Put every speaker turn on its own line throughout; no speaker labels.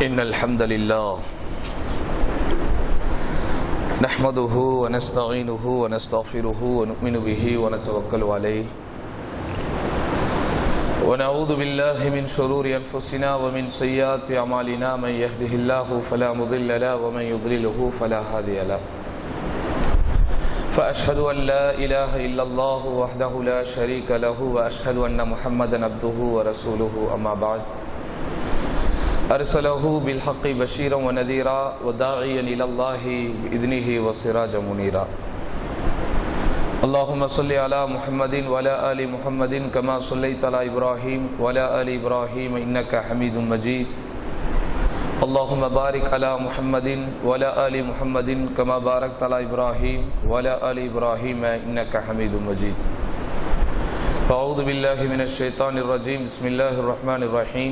إن الحمد لله نحمده ونستعينه ونستغفره ونؤمن به ونتوكل عليه ونعوذ بالله من شرور أنفسنا ومن سيئات أعمالنا من يهده الله فلا مضل له ومن يضلله فلا هادي له فأشهد أن لا إله إلا الله وحده لا شريك له وأشهد أن محمدا عبده ورسوله أما بعد أرسله بالحق بشيرا ونذيرا وداعيا إلى الله بإذنه وسراجا منيرا اللهم صل على محمد وعلى آل محمد كما صليت على إبراهيم وعلى آل إبراهيم إنك حميد مجيد اللهم بارك على محمد وعلى آل محمد كما باركت على إبراهيم وعلى آل إبراهيم إنك حميد مجيد فأعوذ بالله من الشيطان الرجيم بسم الله الرحمن الرحيم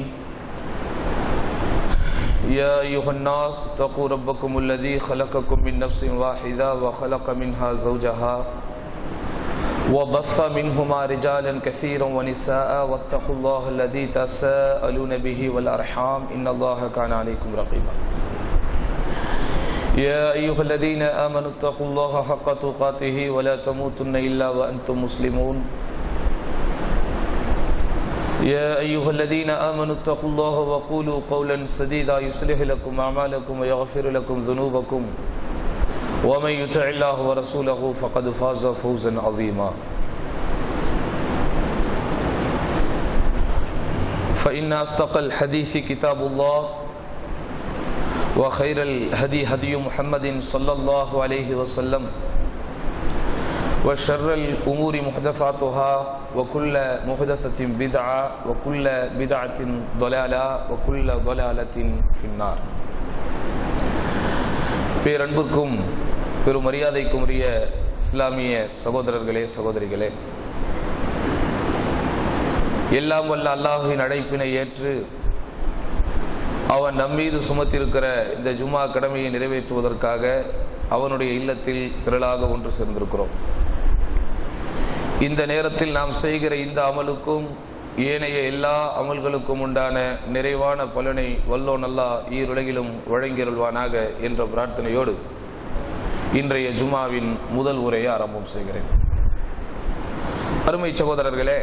يا أيها الناس اتقوا ربكم الذي خلقكم من نفس واحدة وخلق منها زوجها وبث منهما رجالا كثيرا ونساء واتقوا الله الذي تساءلون به والأرحام إن الله كان عليكم رقيبا يا أيها الذين آمنوا اتقوا الله حق تقاته ولا تموتن إلا وأنتم مسلمون يا أيها الذين آمنوا اتقوا الله وقولوا قولا سديدا يصلح لكم أعمالكم ويغفر لكم ذنوبكم ومن يطع الله ورسوله فقد فاز فوزا عظيما فإن أصدق الحديث كتاب الله وخير الهدي هدي محمد صلى الله عليه وسلم وشر الأمور محدثاتها وكل محدثة بدعة وكل بدعة ضلالة وكل ضلالة في النار பேரன்புக்கும் பெரும் மரியாதைக்கும் உரிய இஸ்லாமிய சகோதரர்களே சகோதரிகளே எல்லாம் வல்ல அல்லாஹுவின் அழைப்பினை ஏற்று அவன் நம்மீது சுமத்திருக்கிற இந்த ஜுமா கடமையை நிறைவேற்றுவதற்காக அவனுடைய இல்லத்தில் திரளாக ஒன்று சேர்ந்திருக்கிறோம் இந்த நேரத்தில் நாம் செய்கிற இந்த அமலுக்கும் ஏனைய எல்லா அமல்களுக்கும் உண்டான நிறைவான பலனை வல்லோ நல்லா ஈருலகிலும் வழங்கியருள்வானாக என்ற பிரார்த்தனையோடு இன்றைய ஜுமாவின் முதல் உரையை ஆரம்பம் செய்கிறேன் அருமை சகோதரர்களே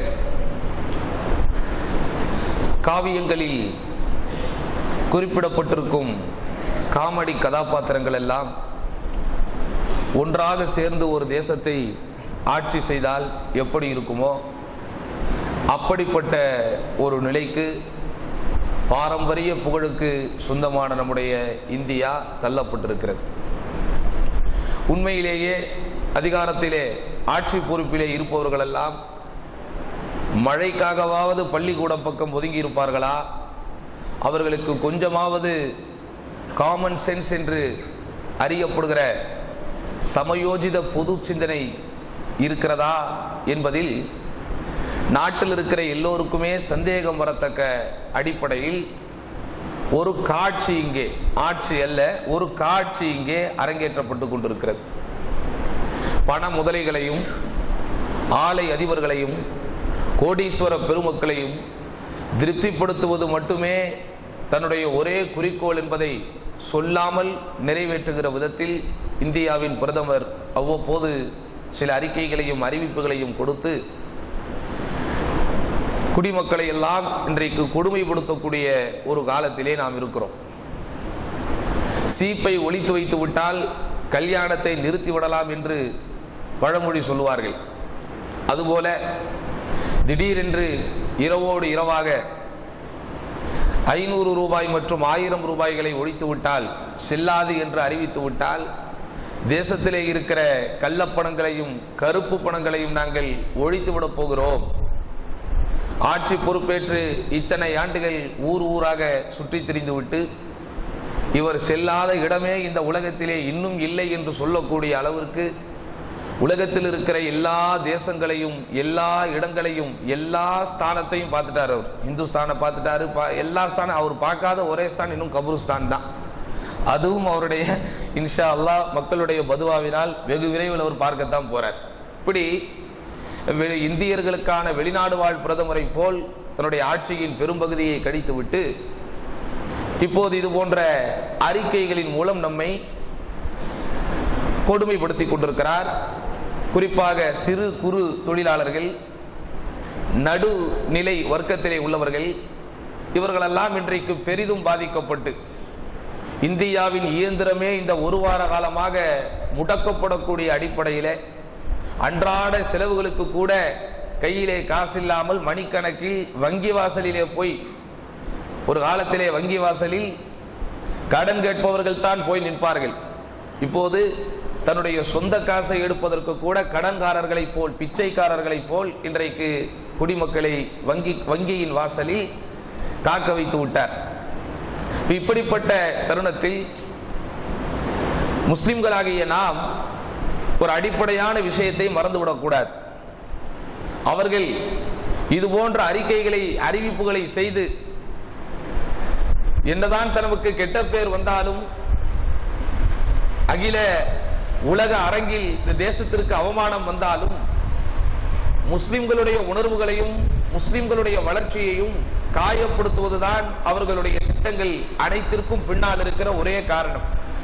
காவியங்களில் குறிப்பிடப்பட்டிருக்கும் காமெடி கதாபாத்திரங்கள் எல்லாம் ஒன்றாக சேர்ந்து ஒரு தேசத்தை ஆட்சி செய்தால் எப்படி இருக்குமோ அப்படிப்பட்ட ஒரு நிலைக்கு பாரம்பரிய புகழுக்கு சொந்தமான நம்முடைய இந்தியா தள்ளப்பட்டிருக்கிறது உண்மையிலேயே அதிகாரத்திலே ஆட்சி பொறுப்பிலே இருப்பவர்களெல்லாம் மழைக்காகவாவது பள்ளிக்கூடம் பக்கம் ஒதுங்கி இருப்பார்களா அவர்களுக்கு கொஞ்சமாவது காமன் சென்ஸ் என்று அறியப்படுகிற சமயோஜித பொது சிந்தனை இருக்கிறதா என்பதில் நாட்டில் இருக்கிற எல்லோருக்குமே சந்தேகம் வரத்தக்க அடிப்படையில் ஒரு காட்சி இங்கே ஆட்சி அல்ல ஒரு காட்சி இங்கே அரங்கேற்றப்பட்டு கொண்டிருக்கிறது பண முதலைகளையும் ஆலை அதிபர்களையும் கோடீஸ்வர பெருமக்களையும் திருப்திப்படுத்துவது மட்டுமே தன்னுடைய ஒரே குறிக்கோள் என்பதை சொல்லாமல் நிறைவேற்றுகிற விதத்தில் இந்தியாவின் பிரதமர் அவ்வப்போது சில அறிக்கைகளையும் அறிவிப்புகளையும் கொடுத்து குடிமக்களை எல்லாம் இன்றைக்கு கொடுமைப்படுத்தக்கூடிய ஒரு காலத்திலே நாம் இருக்கிறோம் சீப்பை ஒழித்து வைத்து விட்டால் கல்யாணத்தை நிறுத்தி விடலாம் என்று பழமொழி சொல்லுவார்கள் அதுபோல திடீரென்று இரவோடு இரவாக ஐநூறு ரூபாய் மற்றும் ஆயிரம் ரூபாய்களை ஒழித்து விட்டால் செல்லாது என்று அறிவித்து விட்டால் தேசத்திலே இருக்கிற கள்ளப்பணங்களையும் கருப்பு பணங்களையும் நாங்கள் ஒழித்து விட போகிறோம் ஆட்சி பொறுப்பேற்று இத்தனை ஆண்டுகள் ஊர் ஊராக சுற்றி திரிந்து விட்டு இவர் செல்லாத இடமே இந்த உலகத்திலே இன்னும் இல்லை என்று சொல்லக்கூடிய அளவிற்கு உலகத்தில் இருக்கிற எல்லா தேசங்களையும் எல்லா இடங்களையும் எல்லா ஸ்தானத்தையும் பார்த்துட்டார் அவர் இந்துஸ்தானை பார்த்துட்டாரு எல்லா ஸ்தானம் அவர் பார்க்காத ஒரே ஸ்தான் இன்னும் கபுருஸ்தான் தான் அதுவும் அவருடைய இன்ஷா அல்லா மக்களுடைய பதுவாவினால் வெகு விரைவில் அவர் பார்க்கத்தான் போறார் இப்படி வெ- இந்தியர்களுக்கான வெளிநாடு வாழ் பிரதமரை போல் தன்னுடைய ஆட்சியின் பெரும்பகுதியை கடித்துவிட்டு இப்போது இது போன்ற அறிக்கைகளின் மூலம் நம்மை கொடுமைப்படுத்தி கொண்டிருக்கிறார் குறிப்பாக சிறு குறு தொழிலாளர்கள் நடுநிலை வர்க்கத்திலே உள்ளவர்கள் இவர்களெல்லாம் இன்றைக்கு பெரிதும் பாதிக்கப்பட்டு இந்தியாவின் இயந்திரமே இந்த ஒரு வார காலமாக முடக்கப்படக்கூடிய அடிப்படையிலே அன்றாட செலவுகளுக்கு கூட கையிலே காசில்லாமல் மணிக்கணக்கில் வங்கி வாசலிலே போய் ஒரு காலத்திலே வங்கி வாசலில் கடன் கேட்பவர்கள் தான் போய் நிற்பார்கள் இப்போது தன்னுடைய சொந்த காசை எடுப்பதற்கு கூட கடன்காரர்களைப் போல் பிச்சைக்காரர்களைப் போல் இன்றைக்கு குடிமக்களை வங்கி வங்கியின் வாசலில் காக்க வைத்து விட்டார் இப்படிப்பட்ட தருணத்தில் முஸ்லிம்களாகிய நாம் ஒரு அடிப்படையான விஷயத்தை மறந்துவிடக்கூடாது அவர்கள் இது போன்ற அறிக்கைகளை அறிவிப்புகளை செய்து என்னதான் தனக்கு கெட்ட பேர் வந்தாலும் அகில உலக அரங்கில் இந்த தேசத்திற்கு அவமானம் வந்தாலும் முஸ்லிம்களுடைய உணர்வுகளையும் முஸ்லிம்களுடைய வளர்ச்சியையும் காயப்படுத்துவதுதான் அவர்களுடைய திட்டங்கள் அனைத்திற்கும் பின்னால் இருக்கிற ஒரே காரணம்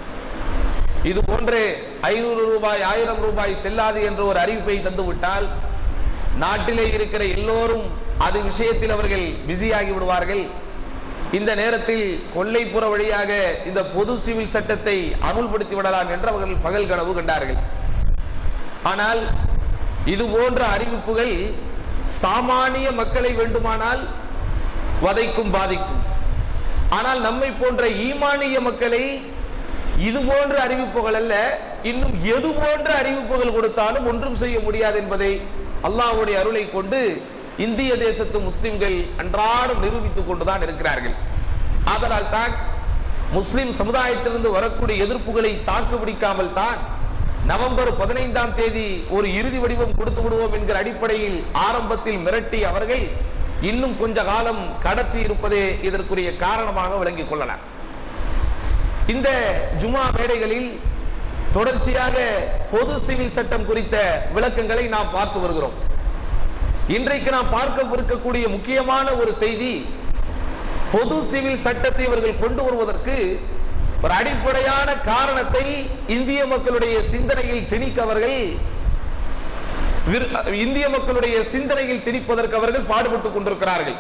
இது போன்று ஐநூறு ரூபாய் ஆயிரம் ரூபாய் செல்லாது என்று ஒரு அறிவிப்பை தந்துவிட்டால் நாட்டிலே இருக்கிற எல்லோரும் அது விஷயத்தில் அவர்கள் பிஸியாகி விடுவார்கள் இந்த நேரத்தில் கொல்லைப்புற வழியாக இந்த பொது சிவில் சட்டத்தை அமுல்படுத்தி விடலாம் என்று அவர்கள் பகல் கனவு கண்டார்கள் ஆனால் இது போன்ற அறிவிப்புகள் சாமானிய மக்களை வேண்டுமானால் வதைக்கும் பாதிக்கும் ஆனால் நம்மை போன்ற ஈமானிய மக்களை இது போன்ற அறிவிப்புகள் அல்ல இன்னும் எது போன்ற அறிவிப்புகள் கொடுத்தாலும் ஒன்றும் செய்ய முடியாது என்பதை அல்லாஹ்வுடைய அருளை கொண்டு இந்திய தேசத்து முஸ்லிம்கள் அன்றாடம் நிரூபித்துக் கொண்டுதான் இருக்கிறார்கள் ஆதலால் தான் முஸ்லிம் சமுதாயத்திலிருந்து வரக்கூடிய எதிர்ப்புகளை தாக்கு பிடிக்காமல் தான் நவம்பர் பதினைந்தாம் தேதி ஒரு இறுதி வடிவம் கொடுத்து விடுவோம் என்கிற அடிப்படையில் ஆரம்பத்தில் மிரட்டி அவர்கள் இன்னும் கொஞ்ச காலம் கடத்தி இருப்பதே இதற்குரிய காரணமாக விளங்கிக் கொள்ளலாம் இந்த ஜுமா மேடைகளில் தொடர்ச்சியாக பொது சிவில் சட்டம் குறித்த விளக்கங்களை நாம் பார்த்து வருகிறோம் இன்றைக்கு நாம் பார்க்க இருக்கக்கூடிய முக்கியமான ஒரு செய்தி பொது சிவில் சட்டத்தை இவர்கள் கொண்டு வருவதற்கு ஒரு அடிப்படையான காரணத்தை இந்திய மக்களுடைய சிந்தனையில் திணிக்க அவர்கள் விரு- இந்திய மக்களுடைய சிந்தனையில் திணிப்பதற்கு அவர்கள் பாடுபட்டுக் கொண்டிருக்கிறார்கள்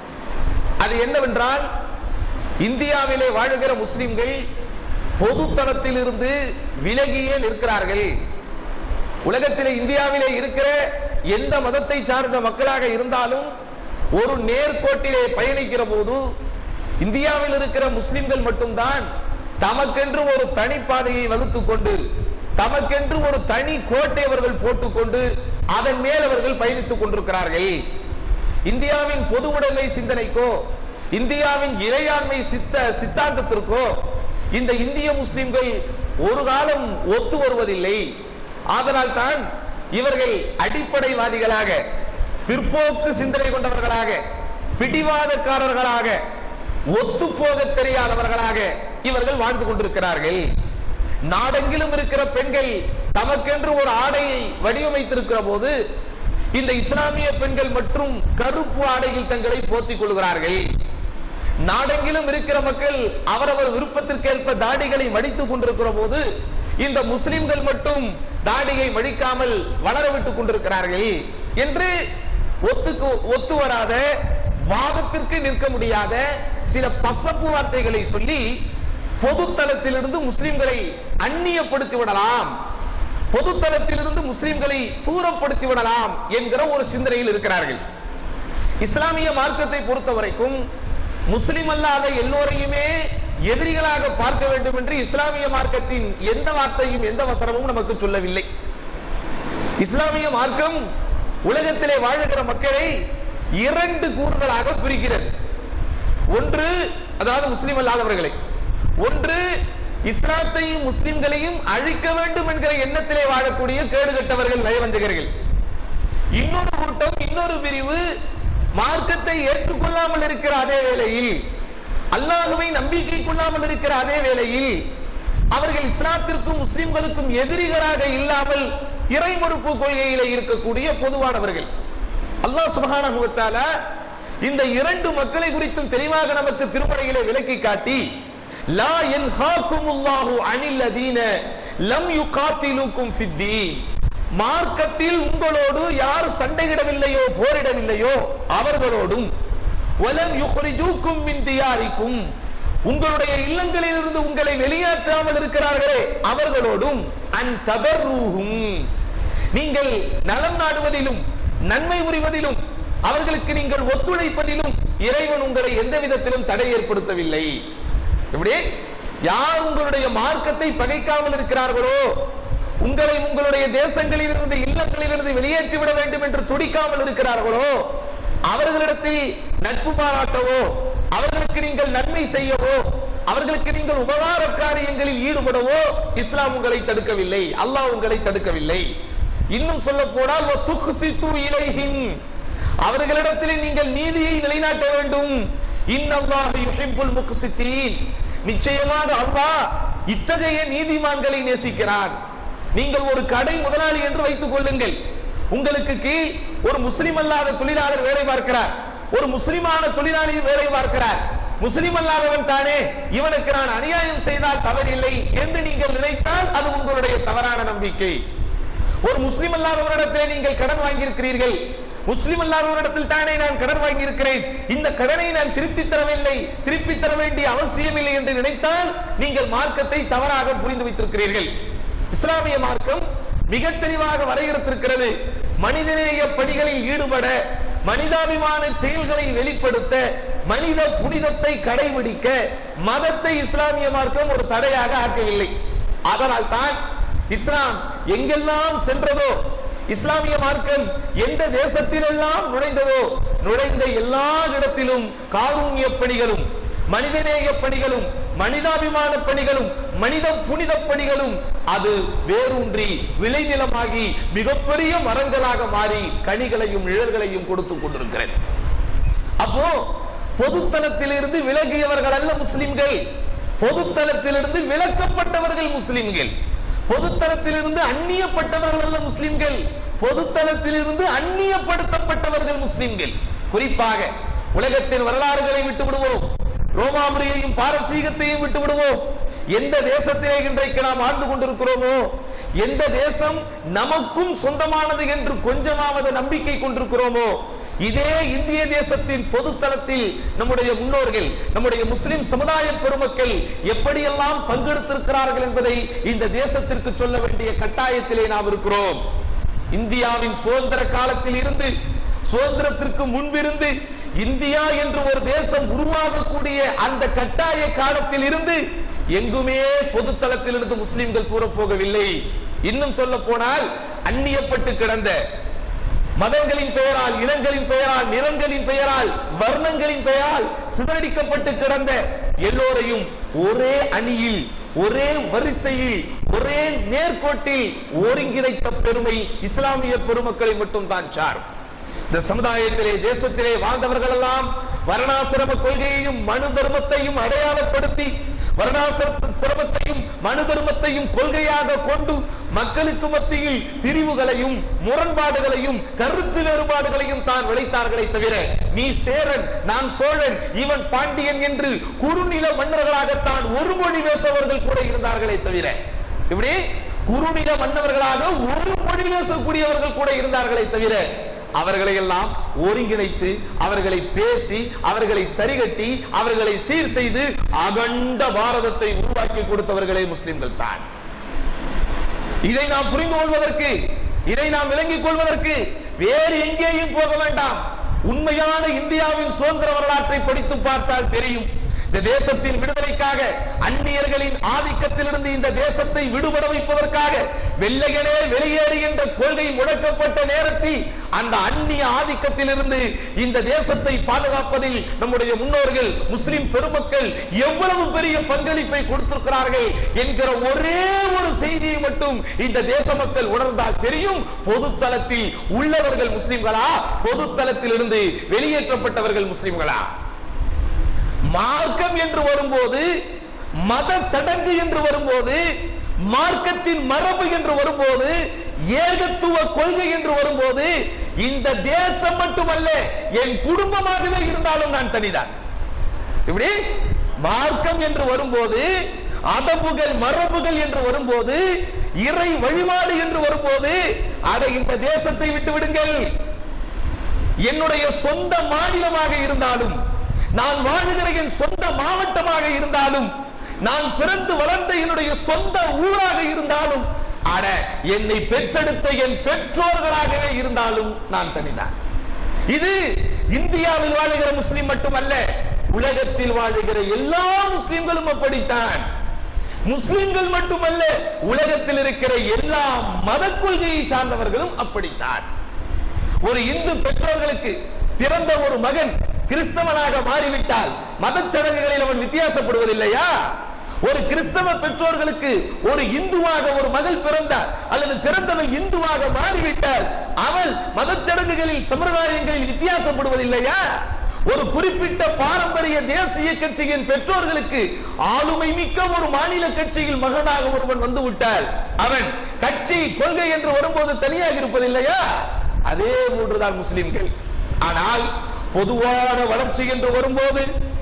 அது என்னவென்றால் இந்தியாவிலே வாழுகிற முஸ்லிம்கள் பொதுத்தளத்தில் இருந்து விலகியே நிற்கிறார்கள் உலகத்திலே இந்தியாவிலே இருக்கிற எந்த மதத்தை சார்ந்த மக்களாக இருந்தாலும் ஒரு நேர்கோட்டிலே பயணிக்கிற போது இந்தியாவில் இருக்கிற முஸ்லிம்கள் மட்டும்தான் தமக்கென்று ஒரு தனிப்பாதையை வகுத்துக் கொண்டு தமக்கென்று ஒரு தனி கோட்டை அவர்கள் போட்டுக்கொண்டு அதன் மேல் அவர்கள் பயணித்துக் கொண்டிருக்கிறார்கள் இந்தியாவின் பொது உடைமை சிந்தனைக்கோ இந்தியாவின் இறையாண்மை சித்த சித்தாந்தத்திற்கோ இந்த இந்திய முஸ்லிம்கள் ஒரு காலம் ஒத்து வருவதில்லை ஆதலால் தான் இவர்கள் அடிப்படைவாதிகளாக பிற்போக்கு சிந்தனை கொண்டவர்களாக பிடிவாதக்காரர்களாக ஒத்து போக தெரியாதவர்களாக இவர்கள் வாழ்ந்து கொண்டிருக்கிறார்கள் நாடெங்கிலும் இருக்கிற பெண்கள் தமக்கென்று ஒரு ஆடையை வடிவமைத்திருக்கிற போது இந்த இஸ்லாமிய பெண்கள் மற்றும் கருப்பு ஆடையில் தங்களை போத்திக் கொள்கிறார்கள் நாடெங்கிலும் இருக்கிற மக்கள் அவரவர் விருப்பத்திற்கேற்ப தாடிகளை மடித்துக் கொண்டிருக்கிற போது இந்த முஸ்லிம்கள் மட்டும் தாடியை மடிக்காமல் வளர விட்டுக் கொண்டிருக்கிறார்கள் என்று ஒத்துக்கு ஒத்து வராத வாதத்திற்கு நிற்க முடியாத சில பசப்பு வார்த்தைகளை சொல்லி பொதுத்தளத்திலிருந்து முஸ்லிம்களை அந்நியப்படுத்தி விடலாம் பொதுத்தளத்திலிருந்து முஸ்லிம்களை தூரப்படுத்தி விடலாம் என்கிற ஒரு சிந்தனையில் இருக்கிறார்கள் இஸ்லாமிய மார்க்கத்தை பொறுத்த வரைக்கும் முஸ்லிம் அல்லாத எல்லோரையுமே எதிரிகளாக பார்க்க வேண்டும் என்று இஸ்லாமிய மார்க்கத்தின் எந்த வார்த்தையும் எந்த வசனமும் நமக்கு சொல்லவில்லை இஸ்லாமிய மார்க்கம் உலகத்திலே வாழுகிற மக்களை இரண்டு கூறுகளாக பிரிக்கிறது ஒன்று அதாவது முஸ்லிம் அல்லாதவர்களை ஒன்று இஸ்லாத்தையும் முஸ்லிம்களையும் அழிக்க வேண்டும் என்கிற எண்ணத்திலே வாழக்கூடிய கேடுகட்டவர்கள் நயவஞ்சகர்கள் இன்னொரு கூட்டம் இன்னொரு பிரிவு மார்க்கத்தை ஏற்றுக்கொள்ளாமல் இருக்கிற அதே வேளையில் அல்லாஹுவை நம்பிக்கை கொள்ளாமல் இருக்கிற அதே வேளையில் அவர்கள் இஸ்லாத்திற்கும் முஸ்லிம்களுக்கும் எதிரிகளாக இல்லாமல் இறைமறுப்பு கொள்கையில இருக்கக்கூடிய பொதுவானவர்கள் அல்லாஹ் சுப்ஹானஹு வ தஆலா இந்த இரண்டு மக்களை குறித்தும் தெளிவாக நமக்கு திருமறையிலே விளக்கி காட்டி லா யன்ஹாக்குமுல்லாஹு அனில் லதீன லம் யுகாத்திலுக்கும் ஃபித்தீன் மார்க்கத்தில் உங்களோடு யார் சண்டையிடவில்லையோ போரிடவில்லையோ அவர்களோடும் வலம் யுஹ்ரிஜூக்கும் மின் தியாரிக்கும் உங்களுடைய இல்லங்களிலிருந்து உங்களை வெளியேற்றாமல் இருக்கிறார்களே அவர்களோடும் அன் தபர்ரூஹும் நீங்கள் நலம் நாடுவதிலும் நன்மை புரிவதிலும் அவர்களுக்கு நீங்கள் ஒத்துழைப்பதிலும் இறைவன் உங்களை எந்த விதத்திலும் தடை ஏற்படுத்தவில்லை எப்படி யார் உங்களுடைய மார்க்கத்தை பகைக்காமல் இருக்கிறார்களோ உங்களை உங்களுடைய தேசங்களிலிருந்து இல்லங்களிலிருந்து வெளியேற்றி விட வேண்டும் என்று துடிக்காமல் இருக்கிறார்களோ அவர்களிடத்தில் நட்பு பாராட்டவோ அவர்களுக்கு நீங்கள் நன்மை செய்யவோ அவர்களுக்கு நீங்கள் உபகார காரியங்களில் ஈடுபடவோ இஸ்லாம் உங்களை தடுக்கவில்லை அல்லாஹ் உங்களை தடுக்கவில்லை இன்னும் சொல்ல போனால் துஹ்சித்து இலைஹின் அவர்களிடத்தில் நீங்கள் நீதியை நிலைநாட்ட வேண்டும் இன்னல்லாஹு யுஹிப்புல் முக்சித்தீன் நிச்சயமாக அல்லாஹ் இத்தகைய நீதிமான்களை நேசிக்கிறான் நீங்கள் ஒரு கடை முதலாளி என்று வைத்துக் கொள்ளுங்கள் உங்களுக்கு கீழ் ஒரு முஸ்லிம் அல்லாத தொழிலாளர் வேலை பார்க்கிறார் ஒரு முஸ்லிமான தொழிலாளி வேலை பார்க்கிறார் முஸ்லிம் அல்லாதவன் தானே இவனுக்கு நான் அநியாயம் செய்தால் தவறில்லை என்று நீங்கள் நினைத்தால் அது உங்களுடைய தவறான நம்பிக்கை ஒரு முஸ்லிம் அல்லாதவரிடத்திலே நீங்கள் கடன் வாங்கியிருக்கிறீர்கள் முஸ்லிம் அல்லாதவரிடத்தில் தானே நான் கடன் வாங்கியிருக்கிறேன் இந்த கடனை நான் திருப்பி தரவில்லை திருப்பி தர வேண்டிய அவசியம் இல்லை என்று நினைத்தால் நீங்கள் மார்க்கத்தை தவறாக புரிந்து வைத்திருக்கிறீர்கள் இஸ்லாமிய மார்க்கம் மிக தெளிவாக வரையறுத்திருக்கிறது மனிதநேய பணிகளில் ஈடுபட மனிதாபிமான செயல்களை வெளிப்படுத்த மனித புனிதத்தை கடைபிடிக்க மதத்தை இஸ்லாமிய மார்க்கம் ஒரு தடையாக ஆக்கவில்லை அதனால் தான் இஸ்லாம் எங்கெல்லாம் சென்றதோ இஸ்லாமிய மார்க்கம் எந்த தேசத்திலெல்லாம் நுழைந்ததோ நுழைந்த எல்லா இடத்திலும் காரூண்ய பணிகளும் மனிதநேய பணிகளும் மனிதாபிமான பணிகளும் மனித புனித பணிகளும் அது வேரூன்றி விளைநிலமாகி மிகப்பெரிய மரங்களாக மாறி கனிகளையும் நிழல்களையும் கொடுத்துக் கொண்டிருக்கிறது அப்போ பொதுத்தளத்திலிருந்து விலகியவர்கள் அல்ல முஸ்லிம்கள் பொதுத்தளத்திலிருந்து விலக்கப்பட்டவர்கள் முஸ்லிம்கள் பொதுத்தளத்திலிருந்து அந்நியப்பட்டவர்கள் அல்ல முஸ்லிம்கள் பொதுத்தளத்திலிருந்து அந்நியப்படுத்தப்பட்டவர்கள் முஸ்லிம்கள் குறிப்பாக உலகத்தின் வரலாறுகளை விட்டு விடுவோம் ரோமாபுரியையும் பாரசீகத்தையும் விட்டு விடுவோம் எந்த தேசத்திலே இன்றைக்கு நாம் ஆண்டு கொண்டிருக்கிறோமோ எந்த தேசம் நமக்கும் சொந்தமானது என்று கொஞ்சமாவது நம்பிக்கை கொண்டிருக்கிறோமோ இதே இந்திய தேசத்தின் பொதுத்தளத்தில் நம்முடைய முன்னோர்கள் நம்முடைய முஸ்லிம் சமுதாய பெருமக்கள் எப்படியெல்லாம் பங்கெடுத்திருக்கிறார்கள் என்பதை இந்த தேசத்திற்கு சொல்ல வேண்டிய கட்டாயத்திலே நாம் இருக்கிறோம் இந்தியாவின் சுதந்திர காலத்தில் இருந்து சுதந்திரத்திற்கு முன்பிருந்து இந்தியா என்று ஒரு தேசம் உருவாகக்கூடிய அந்த கட்டாய காலத்தில் இருந்து எங்குமே பொதுத்தளத்தில் இருந்து முஸ்லிம்கள் தூர போகவில்லை இன்னும் சொல்ல போனால் அந்நியப்பட்டு கிடந்த மதங்களின் பெயரால் இனங்களின் பெயரால் நிறங்களின் பெயரால் வர்ணங்களின் பெயரால் சிதறடிக்கப்பட்டு கிடந்த எல்லோரையும் ஒரே அணியில் ஒரே வரிசையில் ஒரே நேர்கோட்டில் ஒருங்கிணைத்த பெருமை இஸ்லாமிய பெருமக்களை மட்டும் தான் சாரும் இந்த சமுதாயத்திலே தேசத்திலே வாழ்ந்தவர்கள் எல்லாம் வர்ணாசிரம கொள்கையையும் மனு தர்மத்தையும் அடையாளப்படுத்தி வர்ணாசிர சிரமத்தையும் மனு தர்மத்தையும் கொள்கையாக கொண்டு மக்களுக்கு மத்தியில் பிரிவுகளையும் முரண்பாடுகளையும் கருத்து வேறுபாடுகளையும் தான் விளைத்தார்களே தவிர நீ சேரன் நான் சோழன் இவன் பாண்டியன் என்று குறுநில மன்னர்களாகத்தான் ஒரு மொழி பேசவர்கள் கூட இருந்தார்களே தவிர இப்படி குறுநில மன்னவர்களாக ஒரு மொழி பேசக்கூடியவர்கள் கூட இருந்தார்களே தவிர அவர்களை எல்லாம் ஒருங்கிணைத்து அவர்களை பேசி அவர்களை சரிகட்டி அவர்களை சீர் செய்து அகண்ட பாரதத்தை உருவாக்கி கொடுத்தவர்களே முஸ்லிம்கள் தான் இதை நாம் புரிந்து கொள்வதற்கு இதை நாம் விளங்கிக் கொள்வதற்கு வேறு எங்கேயும் போக வேண்டாம் உண்மையான இந்தியாவின் சுதந்திர வரலாற்றை படித்து பார்த்தால் தெரியும் இந்த தேசத்தின் விடுதலைக்காக அந்நியர்களின் ஆதிக்கத்திலிருந்து இந்த தேசத்தை விடுபட வைப்பதற்காக வெள்ளையனே வெளியேறுகின்ற கொள்கை முடக்கப்பட்ட நேரத்தில் அந்த அந்நிய ஆதிக்கத்திலிருந்து இந்த தேசத்தை பாதுகாப்பதில் நம்முடைய முன்னோர்கள் முஸ்லிம் பெருமக்கள் எவ்வளவு பெரிய பங்களிப்பை கொடுத்திருக்கிறார்கள் என்கிற ஒரே ஒரு செய்தியை மட்டும் இந்த தேச மக்கள் உணர்ந்தால் தெரியும் பொதுத்தளத்தில் உள்ளவர்கள் முஸ்லிம்களா பொதுத்தளத்தில் இருந்து வெளியேற்றப்பட்டவர்கள் முஸ்லிம்களா மார்க்கம் என்று வரும்போது மத சடங்கு என்று வரும்போது மார்க்கத்தின் மரபு என்று வரும்போது ஏகத்துவ கொள்கை என்று வரும்போது இந்த தேசம் மட்டுமல்ல என் குடும்பமாகவே இருந்தாலும் நான் தனிதான் இப்படி மார்க்கம் என்று வரும்போது அதபுகள் மரபுகள் என்று வரும்போது இறை வழிபாடு என்று வரும்போது அட இந்த தேசத்தை விட்டு விடுங்கள் என்னுடைய சொந்த மாநிலமாக இருந்தாலும் நான் வாழுகிற என் சொந்த மாவட்டமாக இருந்தாலும் நான் பிறந்து வளர்ந்த என்னுடைய சொந்த ஊராக இருந்தாலும் அட என்னை பெற்றெடுத்த என் பெற்றோர்களாகவே இருந்தாலும் நான் தனிதான் இது இந்தியாவில் வாழுகிற முஸ்லிம் மட்டுமல்ல உலகத்தில் வாழுகிற எல்லா முஸ்லிம்களும் அப்படித்தான் முஸ்லிம்கள் மட்டுமல்ல உலகத்தில் இருக்கிற எல்லா மத கொள்கையை சார்ந்தவர்களும் அப்படித்தான் ஒரு இந்து பெற்றோர்களுக்கு பிறந்த ஒரு மகன் கிறிஸ்தவனாக மாறிவிட்டால் மதச் சடங்குகளில் அவன் வித்தியாசப்படுவதில்லையா ஒரு கிறிஸ்தவ பெற்றோர்களுக்கு ஒரு இந்துவாக ஒரு மகள் பிறந்தார் அல்லது பிறந்தவள் இந்துவாக மாறிவிட்டால் அவள் மதச் சடங்குகளில் சம்பிரதாயங்களில் வித்தியாசப்படுவதில்லையா ஒரு குறிப்பிட்ட பாரம்பரிய தேசிய கட்சியின் பெற்றோர்களுக்கு ஆளுமை மிக்க ஒரு மாநில கட்சியில் மகனாக ஒருவன் வந்து விட்டால் அவன் கட்சி கொள்கை என்று வரும்போது தனியாக இருப்பதில்லையா அதே போன்றுதான் முஸ்லிம்கள் ஆனால் பொதுவான வளர்ச்சி என்று வரும்போது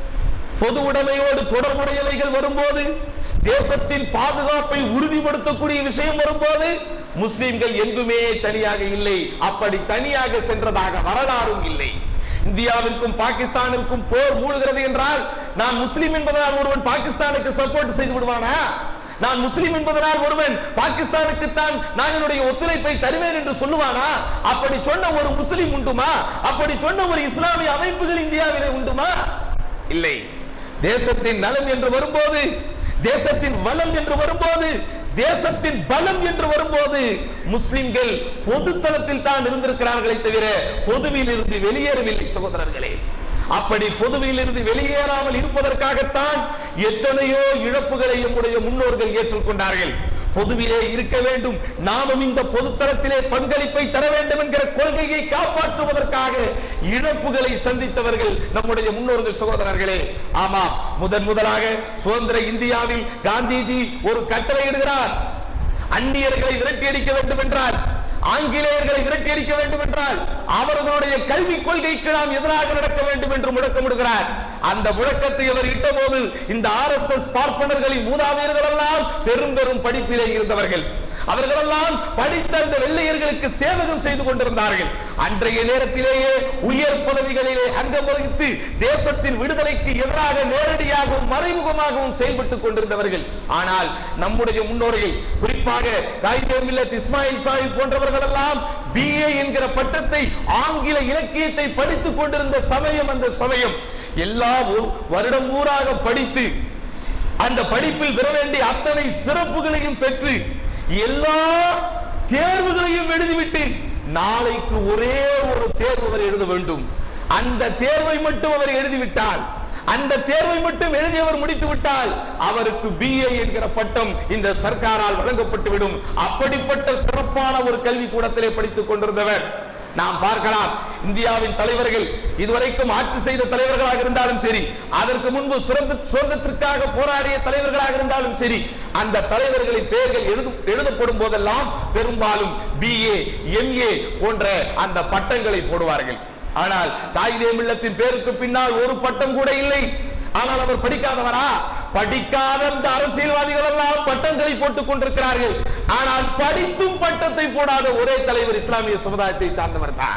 பொது உடைமையோடு தொடர்புடையவைகள் வரும்போது தேசத்தின் பாதுகாப்பை உறுதிப்படுத்தக்கூடிய விஷயம் வரும்போது முஸ்லிம்கள் எங்குமே தனியாக இல்லை அப்படி தனியாக சென்றதாக வரலாறும் இல்லை இந்தியாவிற்கும் பாகிஸ்தானிற்கும் போர் மூழ்கிறது என்றால் நான் முஸ்லிம் என்பதனால் ஒருவன் பாகிஸ்தானுக்கு சப்போர்ட் செய்து விடுவானா நான் முஸ்லிம் என்பதனால் ஒருவன் பாகிஸ்தானுக்கு தான் நான் என்னுடைய ஒத்துழைப்பை தருவேன் என்று சொல்லுவானா அப்படி சொன்ன ஒரு முஸ்லிம் உண்டுமா அப்படி சொன்ன ஒரு இஸ்லாமிய அமைப்புகள் இந்தியாவிலே உண்டுமா இல்லை தேசத்தின் நலம் என்று வரும்போது தேசத்தின் வளம் என்று வரும்போது தேசத்தின் பலம் என்று வரும்போது முஸ்லிம்கள் பொதுத்தளத்தில் தான் இருந்திருக்கிறார்களே தவிர பொதுவில் இருந்து வெளியேறவில்லை சகோதரர்களே அப்படி பொதுவில் இருந்து வெளியேறாமல் இருப்பதற்காகத்தான் எத்தனையோ இழப்புகளை நம்முடைய முன்னோர்கள் ஏற்றுக்கொண்டார்கள் பொதுவிலே இருக்க வேண்டும் நாமும் இந்த பொதுத்தளத்திலே பங்களிப்பை தர வேண்டும் என்கிற கொள்கையை காப்பாற்றுவதற்காக இழப்புகளை சந்தித்தவர்கள் நம்முடைய முன்னோர்கள் சகோதரர்களே ஆமா முதன் முதலாக சுதந்திர இந்தியாவில் காந்திஜி ஒரு கட்டளை இடுகிறார் அந்நியர்களை விரட்டி அடிக்க வேண்டும் என்றால் ஆங்கிலேயர்களை விரட்டி அடிக்க வேண்டும் என்றால் அவர்களுடைய கல்விக் கொள்கைக்கு நாம் எதிராக நடக்க வேண்டும் என்று முழக்கமிடுகிறார் அந்த முழக்கத்தை அவர் இட்டபோது இந்த ஆர் எஸ் எஸ் பார்ப்பனர்களின் மூதாதையர்கள் எல்லாம் பெரும் பெரும் படிப்பிலே இருந்தவர்கள் அவர்களெல்லாம் படித்த அந்த வெள்ளையர்களுக்கு சேவகம் செய்து கொண்டிருந்தார்கள் அன்றைய நேரத்திலேயே உயர் பதவிகளிலே அங்கம் வகித்து தேசத்தின் விடுதலைக்கு எதிராக நேரடியாகவும் மறைமுகமாகவும் செயல்பட்டுக் கொண்டிருந்தவர்கள் ஆனால் நம்முடைய முன்னோர்கள் குறிப்பாக காயிதே மில்லத் இஸ்மாயில் சாஹிப் போன்றவர்கள் எல்லாம் பிஏ என்கிற பட்டத்தை ஆங்கில இலக்கியத்தை படித்துக் கொண்டிருந்த சமயம் அந்த சமயம் எல்லா ஊ- வருடம் ஊராக படித்து அந்த படிப்பில் பெற வேண்டிய அத்தனை சிறப்புகளையும் பெற்று எல்லா தேர்வுகளையும் எழுதிவிட்டு நாளைக்கு ஒரே ஒரு தேர்வு அவர் எழுத வேண்டும் அந்த தேர்வை மட்டும் அவர் எழுதிவிட்டால் அந்த தேர்வை மட்டும் எழுதியவர் முடித்து விட்டால் அவருக்கு பிஏ என்கிற பட்டம் இந்த சர்க்காரால் வழங்கப்பட்டுவிடும் அப்படிப்பட்ட சிறப்பான ஒரு கல்வி கூடத்திலே படித்துக் கொண்டிருந்தவர் நாம் பார்க்கலாம் இந்தியாவின் தலைவர்கள் இதுவரைக்கும் ஆட்சி செய்த தலைவர்களாக இருந்தாலும் சரி அதற்கு முன்பு சுதந்திர சுதந்திரத்திற்காக போராடிய தலைவர்களாக இருந்தாலும் சரி அந்த தலைவர்களின் பெயர்கள் எழுது எழுதப்படும் போதெல்லாம் பெரும்பாலும் பிஏ எம்ஏ போன்ற அந்த பட்டங்களை போடுவார்கள் ஆனால் காயிதே மில்லத்தின் பேருக்கு பின்னால் ஒரு பட்டம் கூட இல்லை ஆனால் அவர் படிக்காதவரா படிக்காத அந்த அரசியல்வாதிகள் எல்லாம் பட்டங்களை போட்டுக் கொண்டிருக்கிறார்கள் ஆனால் படித்தும் பட்டத்தை போடாத ஒரே தலைவர் இஸ்லாமிய சமுதாயத்தை சார்ந்தவர் தான்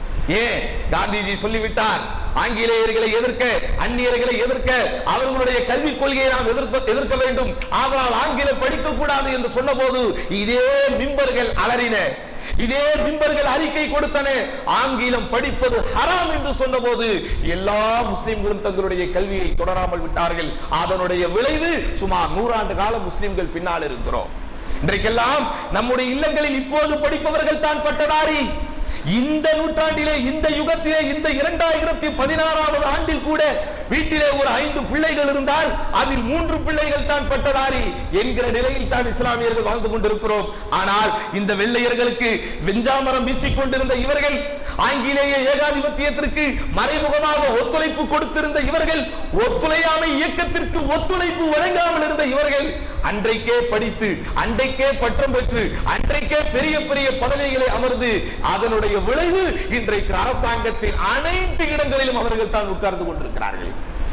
ஏன் காந்திஜி சொல்லிவிட்டார் ஆங்கிலேயர்களை எதிர்க்க அந்நியர்களை எதிர்க்க அவர்களுடைய கல்விக் கொள்கையை நாம் எதிர்க்க எதிர்க்க வேண்டும் ஆனால் ஆங்கிலம் படிக்க கூடாது என்று சொன்னபோது இதே மிம்பர்கள் அலறின இதே மிம்பர்கள் அறிக்கை கொடுத்தன ஆங்கிலம் படிப்பது ஹராம் என்று சொன்னபோது எல்லா முஸ்லிம்களும் தங்களுடைய கல்வியை தொடராமல் விட்டார்கள் அதனுடைய விளைவு சுமார் நூறாண்டு காலம் முஸ்லிம்கள் பின்னால் இருக்கிறோம் இன்றைக்கெல்லாம் நம்முடைய இல்லங்களில் இப்போது படிப்பவர்கள் தான் பட்டதாரி இந்த நூற்றாண்டிலே இந்த யுகத்திலே இந்த இரண்டாயிரத்தி பதினாறாவது ஆண்டில் கூட வீட்டிலே ஒரு ஐந்து பிள்ளைகள் இருந்தால் அதில் மூன்று பிள்ளைகள் தான் பட்டதாரி என்கிற நிலையில் தான் இஸ்லாமியர்கள் வாழ்ந்து கொண்டிருக்கிறோம் ஆனால் இந்த வெள்ளையர்களுக்கு வெஞ்சாமரம் வீசிக் கொண்டிருந்த இவர்கள் ஆங்கிலேய ஏகாதிபத்தியத்திற்கு மறைமுகமாக ஒத்துழைப்பு கொடுத்திருந்த இவர்கள் ஒத்துழையாமை இயக்கத்திற்கு ஒத்துழைப்பு வழங்காமல் இருந்த இவர்கள் அன்றைக்கே படித்து அன்றைக்கே பட்டம் பெற்று அன்றைக்கே பெரிய பெரிய பதவிகளை அமர்ந்து அதனுடைய விளைவு இன்றைக்கு அரசாங்கத்தின் அனைத்து இடங்களிலும் அவர்கள் தான் உட்கார்ந்து கொண்டிருக்கிறார்கள்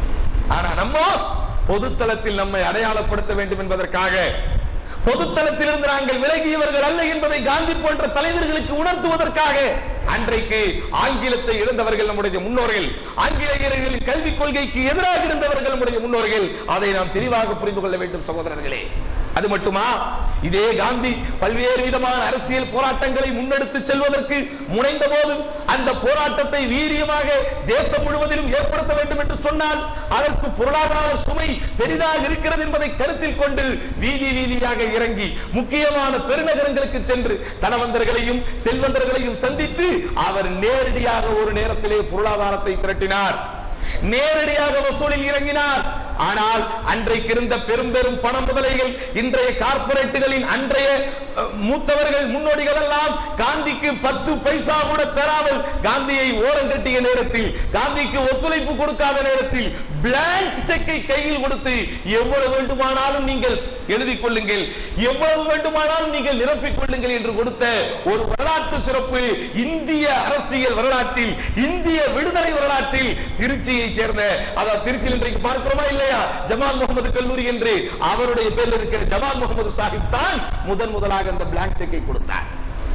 ஆனா நம்ம பொதுத்தளத்தில் நம்மை அடையாளப்படுத்த வேண்டும் என்பதற்காக பொதுத்தளத்திலிருந்து நாங்கள் விலகியவர்கள் அல்ல என்பதை காந்தி போன்ற தலைவர்களுக்கு உணர்த்துவதற்காக அன்றைக்கு ஆங்கிலத்தை இழந்தவர்கள் நம்முடைய முன்னோர்கள் ஆங்கிலேயர்களின் கல்விக் கொள்கைக்கு எதிராக இருந்தவர்கள் நம்முடைய முன்னோர்கள் அதை நாம் தெளிவாக புரிந்து கொள்ள வேண்டும் சகோதரர்களே அது மட்டுமா இதே காந்தி பல்வேறு விதமான அரசியல் போராட்டங்களை முன்னெடுத்து செல்வதற்கு முனைந்த போது அந்த போராட்டத்தை வீரியமாக தேசம் முழுவதிலும் ஏற்படுத்த வேண்டும் என்று சொன்னால் அதற்கு பொருளாதார சுமை பெரிதாக இருக்கிறது என்பதை கருத்தில் கொண்டு வீதி வீதியாக இறங்கி முக்கியமான பெருநகரங்களுக்கு சென்று தனவந்தர்களையும் செல்வந்தர்களையும் சந்தித்து அவர் நேரடியாக ஒரு நேரத்திலே பொருளாதாரத்தை திரட்டினார் நேரடியாக வசூலில் இறங்கினார் ஆனால் அன்றைக்கு இருந்த பெரும் பெரும் பண முதலைகள் இன்றைய கார்பரேட்டுகளின் அன்றைய அஹ், மூத்தவர்கள் முன்னோடிகள் எல்லாம் காந்திக்கு பத்து பைசா கூட தராமல் காந்தியை ஓரம் கட்டிய நேரத்தில் காந்திக்கு ஒத்துழைப்பு கொடுக்காத நேரத்தில் பிளாங்க் செக்கை கையில் கொடுத்து எவ்வளவு வேண்டுமானாலும் நீங்கள் எழுதிக் கொள்ளுங்கள் எவ்வளவு வேண்டுமானாலும் நீங்கள் நிரப்பிக் கொள்ளுங்கள் என்று கொடுத்த ஒரு வரலாற்று சிறப்பு இந்திய அரசியல் வரலாற்றில் இந்திய விடுதலை வரலாற்றில் திருச்சியை சேர்ந்த அதாவது திருச்சியில் இன்றைக்கு பார்க்கிறோமா இல்லையா ஜமால் முகமது கல்லூரி என்று அவருடைய பேரில் இருக்கிற ஜமால் முகமது சாஹிப் தான் முதன் முதலாக அந்த பிளாங்க் செக்கை கொடுத்தார்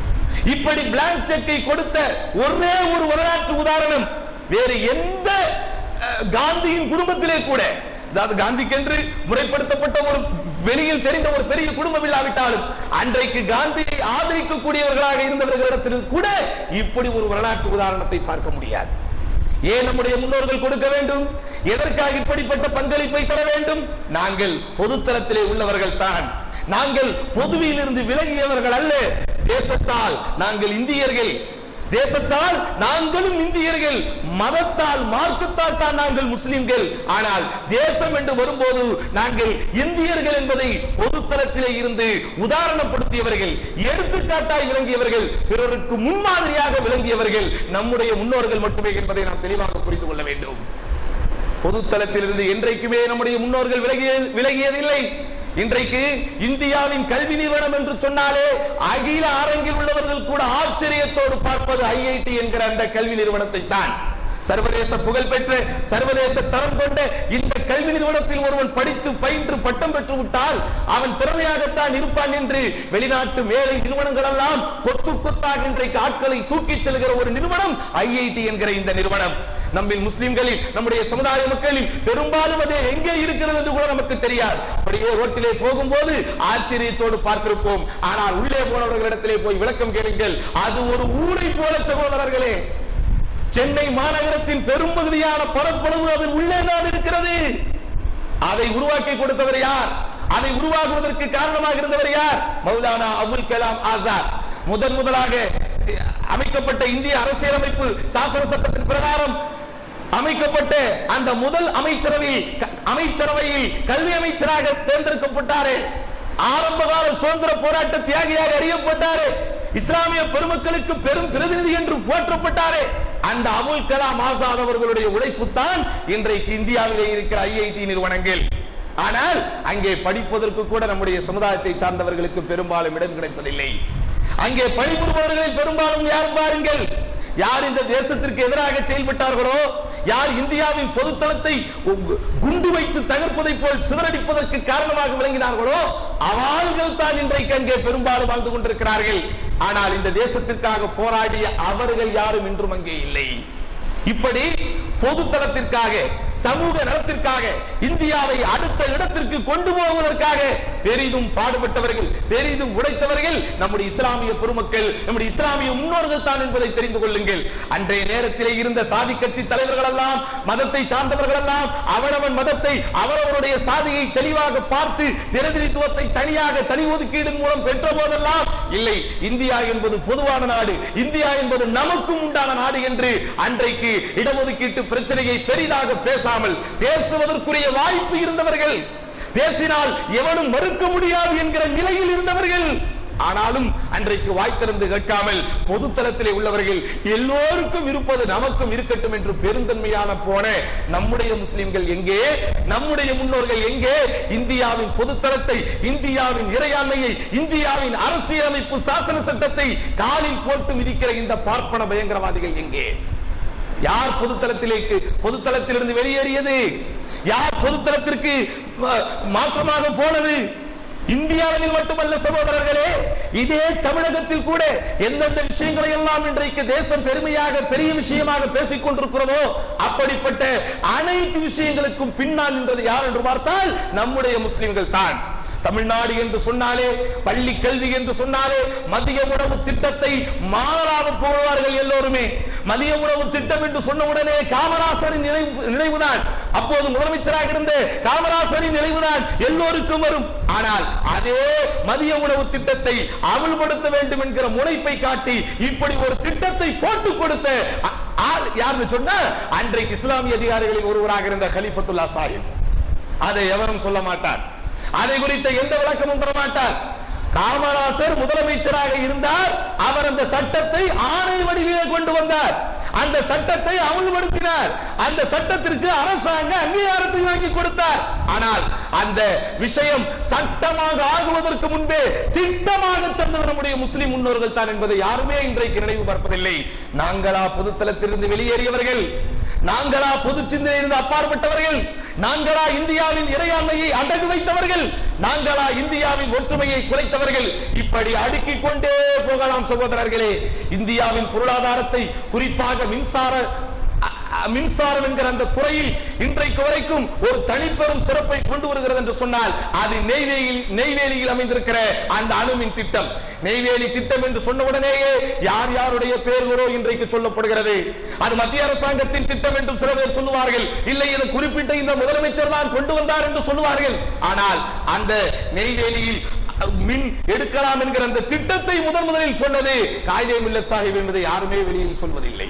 இப்படி பிளாங்க் செக்கை கொடுத்த ஒரே ஒரு வரலாற்று உதாரணம் வேறு எந்த அஹ், காந்தியின் குடும்பத்திலே கூட அதாவது காந்திக்கென்று முறைப்படுத்தப்பட்ட ஒரு வெளியில் தெரிந்த ஒரு பெரிய குடும்பம் இல்லாவிட்டாலும் அன்றைக்கு காந்தியை ஆதரிக்கக்கூடியவர்களாக இருந்தவர்களிடத்தில் கூட இப்படி ஒரு வரலாற்று உதாரணத்தை பார்க்க முடியாது ஏன் நம்முடைய முன்னோர்கள் கொடுக்க வேண்டும் எதற்காக இப்படிப்பட்ட பங்களிப்பை தர வேண்டும் நாங்கள் பொதுத்தளத்திலே உள்ளவர்கள் தான் நாங்கள் பொதுவில் இருந்து விலகியவர்கள் அல்ல தேசத்தால் நாங்கள் இந்தியர்கள் தேசத்தால் நாங்களும் இந்தியர்கள் மதத்தால் மார்க்கத்தால் தான் நாங்கள் முஸ்லிம்கள் ஆனால் தேசம் என்று வரும்போது நாங்கள் இந்தியர்கள் என்பதை பொதுத்தளத்திலே இருந்து உதாரணப்படுத்தியவர்கள் எடுத்துக்காட்டாய் விளங்கியவர்கள் பிறருக்கு முன்மாதிரியாக விளங்கியவர்கள் நம்முடைய முன்னோர்கள் மட்டுமே என்பதை நாம் தெளிவாக புரிந்து கொள்ள வேண்டும் பொதுத்தளத்திலிருந்து என்றைக்குமே நம்முடைய முன்னோர்கள் விலகிய விலகியதில்லை இன்றைக்கு இந்தியாவின் கல்வி நிறுவனம் என்று சொன்னாலே அகில அரங்கில் உள்ளவர்கள் கூட ஆச்சரியத்தோடு பார்ப்பது ஐஐடி என்கிற அந்த கல்வி நிறுவனத்தை தான் சர்வதேச புகழ்பெற்ற சர்வதேச தரம் கொண்ட இந்த கல்வி நிறுவனத்தில் ஒருவன் படித்து பயின்று பட்டம் பெற்று விட்டால் அவன் திறமையாகத்தான் இருப்பான் என்று வெளிநாட்டு மேலை நிறுவனங்கள் எல்லாம் கொத்து கொத்தாக இன்றைக்கு ஆட்களை தூக்கிச் செல்கிற ஒரு நிறுவனம் ஐஐடி என்கிற இந்த நிறுவனம் நம்மில் முஸ்லிம்களில் நம்முடைய சமுதாய மக்களில் பெரும்பாலும் அது எங்கே இருக்கிறது என்று கூட நமக்கு தெரியாது அப்படியே ரோட்டிலே போகும்போது ஆச்சரியத்தோடு பார்த்திருப்போம் ஆனால் உள்ளே போனவர்களிடத்திலே போய் விளக்கம் கேளுங்கள் அது ஒரு ஊரை போல சகோதரர்களே சென்னை மாநகரத்தின் பெரும்பகுதியான பரப்பளவு அதன் உள்ளேதான் இருக்கிறது அதை உருவாக்கி கொடுத்தவர் யார் அதை உருவாக்குவதற்கு காரணமாக இருந்தவர் யார் மௌலானா அபுல் கலாம் ஆசாத் முதன் முதலாக அமைக்கப்பட்ட இந்திய அரசியலமைப்பு சாசன சட்டத்தின் பிரகாரம் அமைக்கப்பட்ட அந்த முதல் அமைச்சரவை அமைச்சரவையில் கல்வி அமைச்சராக தேர்ந்தெடுக்கப்பட்டாரே ஆரம்பகால சுதந்திர போராட்ட தியாகியாக அறியப்பட்டாரே இஸ்லாமிய பெருமக்களுக்கு பெரும் பிரதிநிதி என்று போற்றப்பட்டாரே அந்த அபுல் கலாம் ஆசாத் அவர்களுடைய உழைப்பு தான் இன்றைக்கு இந்தியாவிலே இருக்கிற ஐஐடி நிறுவனங்கள் ஆனால் அங்கே படிப்பதற்கு கூட நம்முடைய சமுதாயத்தை சார்ந்தவர்களுக்கு பெரும்பாலும் இடம் கிடைப்பதில்லை அங்கே பணிபுரிபவர்களில் பெரும்பாலும் யார் பாருங்கள் யார் இந்த தேசத்திற்கு எதிராக செயல்பட்டார்களோ யார் இந்தியாவின் பொதுத்தளத்தை குண்டு வைத்து தகர்ப்பதை போல் சிதறடிப்பதற்கு காரணமாக விளங்கினார்களோ அவர்கள் தான் இன்றைக்கு அங்கே பெரும்பாலும் வாழ்ந்து கொண்டிருக்கிறார்கள் ஆனால் இந்த தேசத்திற்காக போராடிய அவர்கள் யாரும் இன்றும் அங்கே இல்லை இப்படி பொதுத்தளத்திற்காக சமூக நலத்திற்காக இந்தியாவை அடுத்த இடத்திற்கு கொண்டு போவதற்காக பெரிதும் பாடுபட்டவர்கள் பெரிதும் உடைத்தவர்கள் நம்முடைய இஸ்லாமிய பெருமக்கள் நம்முடைய இஸ்லாமிய முன்னோர்கள் தான் என்பதை தெரிந்து கொள்ளுங்கள் அன்றைய நேரத்திலே இருந்த சாதி கட்சி தலைவர்கள் எல்லாம் மதத்தை சார்ந்தவர்கள் எல்லாம் அவனவன் மதத்தை அவரவருடைய சாதியை தெளிவாக பார்த்து பிரதிநிதித்துவத்தை தனியாக தனி ஒதுக்கீடு மூலம் பெற்ற போதெல்லாம் இல்லை இந்தியா என்பது பொதுவான நாடு இந்தியா என்பது நமக்கும் உண்டான நாடு என்று அன்றைக்கு இடஒதுக்கீட்டு பிரச்சனையை பெரிதாக பேசாமல் பேசுவதற்குரிய வாய்ப்பு இருந்தவர்கள் பேசினால் எவனும் மறுக்க முடியாது என்கிற நிலையில் இருந்தவர்கள் ஆனாலும் அன்றைக்கு வாய் திறந்து கேட்காமல் பொதுத்தளத்திலே உள்ளவர்கள் எல்லோருக்கும் இருப்பது நமக்கும் இருக்கட்டும் என்று பெருந்தன்மையான போன நம்முடைய முஸ்லிம்கள் எங்கே நம்முடைய முன்னோர்கள் எங்கே இந்தியாவின் பொதுத்தளத்தை இந்தியாவின் இறையாண்மையை இந்தியாவின் அரசியலமைப்பு சாசன சட்டத்தை காலில் போட்டு மிதிக்கிற இந்த பார்ப்பன பயங்கரவாதிகள் எங்கே யார் பொதுத்தளத்திലേക്ക് பொதுத்தளத்திலிருந்து வெளியேறியது யார் பொதுத்தளத்திற்கு ம- மாற்றமாக போனது இந்தியாவில் மட்டுமல்ல சகோதரர்களே இதே தமிழகத்தில் கூட எந்தெந்த விஷயங்களை எல்லாம் இன்றைக்கு தேசம் பெருமையாக பெரிய விஷயமாக பேசிக் கொண்டிருக்கிறதோ அப்படிப்பட்ட அனைத்து விஷயங்களுக்கும் பின்னால் நின்றது யார் என்று பார்த்தால் நம்முடைய முஸ்லிம்கள் தான் தமிழ்நாடு என்று சொன்னாலே பள்ளி கல்வி என்று சொன்னாலே மதிய உணவு திட்டத்தை மாறாக போடுவார்கள் எல்லோருமே மதிய உணவு திட்டம் என்று சொன்ன உடனே காமராசரின் நினைவு நினைவுதான் அப்போது முதலமைச்சராக இருந்த காமராசரின் நினைவுதான் எல்லோருக்கும் வரும் ஆனால் அதே மதிய உணவு திட்டத்தை அமல்படுத்த வேண்டும் என்கிற முனைப்பை காட்டி இப்படி ஒரு திட்டத்தை போட்டு கொடுத்த அ- ஆள் யாருன்னு சொன்னா அன்றைக்கு இஸ்லாமிய அதிகாரிகளில் ஒருவராக இருந்த கலிஃபத்துல்லா சாஹிப் அதை எவரும் சொல்ல மாட்டார் அதை குறித்த எந்த விளக்கமும் பெற மாட்டார் காமராசர் முதலமைச்சராக இருந்தார் அவர் அந்த சட்டத்தை ஆணை வடிவிலே கொண்டு வந்தார் அந்த சட்டத்தை அமல்படுத்தினார் அந்த சட்டத்திற்கு அரசாங்க அங்கீகாரத்தை வாங்கி கொடுத்தார் ஆனால் அந்த விஷயம் சட்டமாக ஆகுவதற்கு முன்பே திட்டமாக தந்தவர் நம்முடைய முஸ்லிம் முன்னோர்கள் தான் என்பதை யாருமே இன்றைக்கு நினைவு பார்ப்பதில்லை நாங்களா பொதுத்தளத்திலிருந்து வெளியேறியவர்கள் நாங்களா பொது சிந்தனையிலிருந்து அப்பாற்பட்டவர்கள் நாங்களா இந்தியாவின் இறையாண்மையை அடகு வைத்தவர்கள் நாங்களா இந்தியாவின் ஒற்றுமையை குறைத்தவர்கள் இப்படி அடுக்கிக் கொண்டே போகலாம் சகோதரர்களே இந்தியாவின் பொருளாதாரத்தை குறிப்பாக மின்சார அ- அ- மின்சாரம் என்கிற அந்த துறையில் இன்றைக்கு வரைக்கும் ஒரு தனிப்பெரும் சிறப்பை கொண்டு வருகிறது என்று சொன்னால் அது நெய்வேலியில் நெய்வேலியில் அமைந்திருக்கிற அந்த அணுமின் திட்டம் நெய்வேலி திட்டம் என்று சொன்ன உடனேயே யார் யாருடைய பெயர்களோ இன்றைக்கு சொல்லப்படுகிறது அது மத்திய அரசாங்கத்தின் திட்டம் என்றும் சில பேர் சொல்லுவார்கள் இல்லை இது குறிப்பிட்ட இந்த முதலமைச்சர் தான் கொண்டு வந்தார் என்று சொல்லுவார்கள் ஆனால் அந்த நெய்வேலியில் மின் எடுக்கலாம் என்கிற அந்த திட்டத்தை முதன் முதலில் சொன்னது காயிதே மில்லத் சாஹிப் என்பதை யாருமே வெளியில் சொல்வதில்லை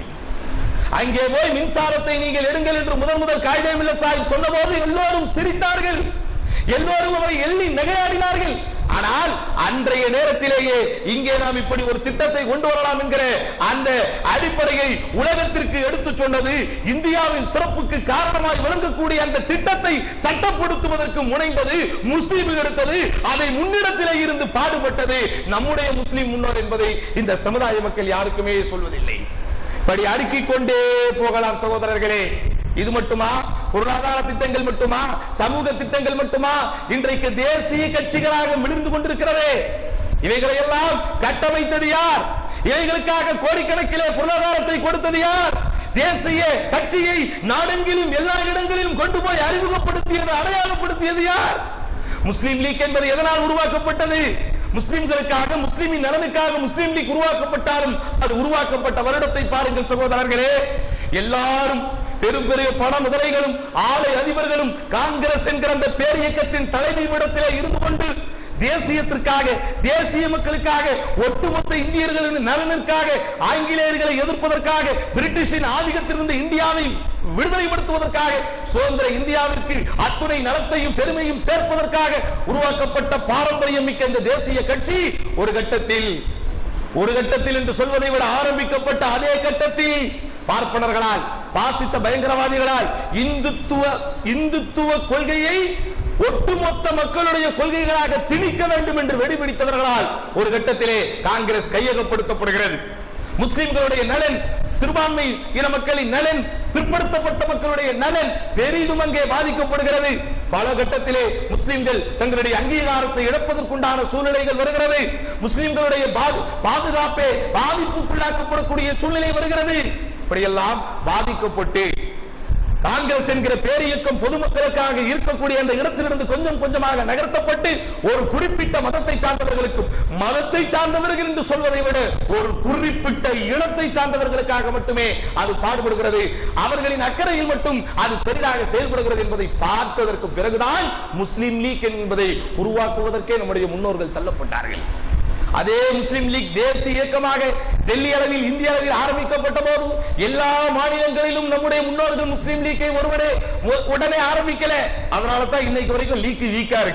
அங்கே போய் மின்சாரத்தை நீங்கள் எடுங்கள் என்று முதன் முதல் காயிதே மில்லத் சாஹிப் சொன்னபோது எல்லோரும் சிரித்தார்கள் எல்லோரும் அவரை எள்ளி நகையாடினார்கள் ஆனால் அன்றைய நேரத்திலேயே இங்கே நாம் இப்படி ஒரு திட்டத்தை கொண்டு வரலாம் என்கிற அந்த அடிப்படையை உலகத்திற்கு எடுத்து சொன்னது இந்தியாவின் சிறப்புக்கு காரணமாய் விளங்கக்கூடிய அந்த திட்டத்தை சட்டப்படுத்துவதற்கு முனைந்தது முஸ்லீம்கள் எடுத்தது அதை முன்னிடத்திலே இருந்து பாடுபட்டது நம்முடைய முஸ்லிம் முன்னோர் என்பதை இந்த சமுதாய மக்கள் யாருக்குமே சொல்வதில்லை படி அடுக்கிக் கொண்டே போகலாம் சகோதரர்களே இது மட்டுமா பொருளாதார திட்டங்கள் மட்டுமா சமூக திட்டங்கள் மட்டுமா இன்றைக்கு தேசிய கட்சிகளாக மிளிர்ந்து கொண்டிருக்கிறது இவைகளை எல்லாம் கட்டமைத்தது யார் இவைகளுக்காக கோடிக்கணக்கிலே பொருளாதாரத்தை கொடுத்தது யார் தேசிய கட்சியை நாடெங்கிலும் எல்லா இடங்களிலும் கொண்டு போய் அறிமுகப்படுத்தியது அடையாளப்படுத்தியது யார் முஸ்லிம் லீக் என்பது எதனால் உருவாக்கப்பட்டது முஸ்லிம்களுக்காக முஸ்லிமின் நலனுக்காக முஸ்லிம் லீக் உருவாக்கப்பட்டாலும் அது உருவாக்கப்பட்ட வருடத்தை பாருங்கள் சகோதரர்களே எல்லாரும் பெரும் பெரிய பண முதலைகளும் ஆலை அதிபர்களும் காங்கிரஸ் என்கிற அந்த பேரியக்கத்தின் தலைமை இடத்திலே இருந்து கொண்டு தேசியத்திற்காக தேசிய மக்களுக்காக ஒட்டுமொத்த இந்தியர்களின் நலனிற்காக ஆங்கிலேயர்களை எதிர்ப்பதற்காக பிரிட்டிஷின் ஆதிக்கத்திலிருந்து இந்தியாவை விடுதலைப்படுத்துவதற்காக சுதந்திர இந்தியாவிற்கு அத்துணை நலத்தையும் பெருமையும் சேர்ப்பதற்காக உருவாக்கப்பட்ட பாரம்பரியம் மிக்க இந்த தேசிய கட்சி ஒரு கட்டத்தில் ஒரு கட்டத்தில் என்று சொல்வதை விட ஆரம்பிக்கப்பட்ட அதே கட்டத்தில் பார்ப்பனர்களால் பாசிச பயங்கரவாதிகளால் இந்துத்துவ இந்துத்துவ கொள்கையை ஒட்டுமொத்த மக்களுடைய கொள்கைகளாக திணிக்க வேண்டும் என்று வெடிபிடித்தவர்களால் ஒரு கட்டத்திலே காங்கிரஸ் கையகப்படுத்தப்படுகிறது முஸ்லிம்களுடைய நலன் சிறுபான்மை இன மக்களின் நலன் பிற்படுத்தப்பட்ட மக்களுடைய நலன் பெரிதும் அங்கே பாதிக்கப்படுகிறது பல கட்டத்திலே முஸ்லிம்கள் தங்களுடைய அங்கீகாரத்தை இழப்பதற்குண்டான சூழ்நிலைகள் வருகிறது முஸ்லிம்களுடைய பா- பாதுகாப்பே பாதிப்புக்குள்ளாக்கப்படக்கூடிய சூழ்நிலை வருகிறது இப்படியெல்லாம் பாதிக்கப்பட்டு காங்கிரஸ் என்கிற பேரியக்கம் பொதுமக்களுக்காக இருக்கக்கூடிய அந்த இடத்திலிருந்து கொஞ்சம் கொஞ்சமாக நகர்த்தப்பட்டு ஒரு குறிப்பிட்ட மதத்தை சார்ந்தவர்களுக்கும் மதத்தை சார்ந்தவர்கள் என்று சொல்வதை விட ஒரு குறிப்பிட்ட இனத்தை சார்ந்தவர்களுக்காக மட்டுமே அது பாடுபடுகிறது அவர்களின் அக்கறையில் மட்டும் அது பெரிதாக செயல்படுகிறது என்பதை பார்த்ததற்கு பிறகுதான் முஸ்லிம் லீக் என்பதை உருவாக்குவதற்கே நம்முடைய முன்னோர்கள் தள்ளப்பட்டார்கள் அதே முஸ்லிம் லீக் தேசிய இயக்கமாக டெல்லி அளவில் இந்திய அளவில் ஆரம்பிக்கப்பட்ட போது எல்லா மாநிலங்களிலும் நம்முடைய முன்னோர்கள் முஸ்லிம் லீக்கை ஒருவரே உ- உடனே ஆரம்பிக்கல அதனால தான் இன்னைக்கு வரைக்கும் லீக் வீக்கா இருக்கு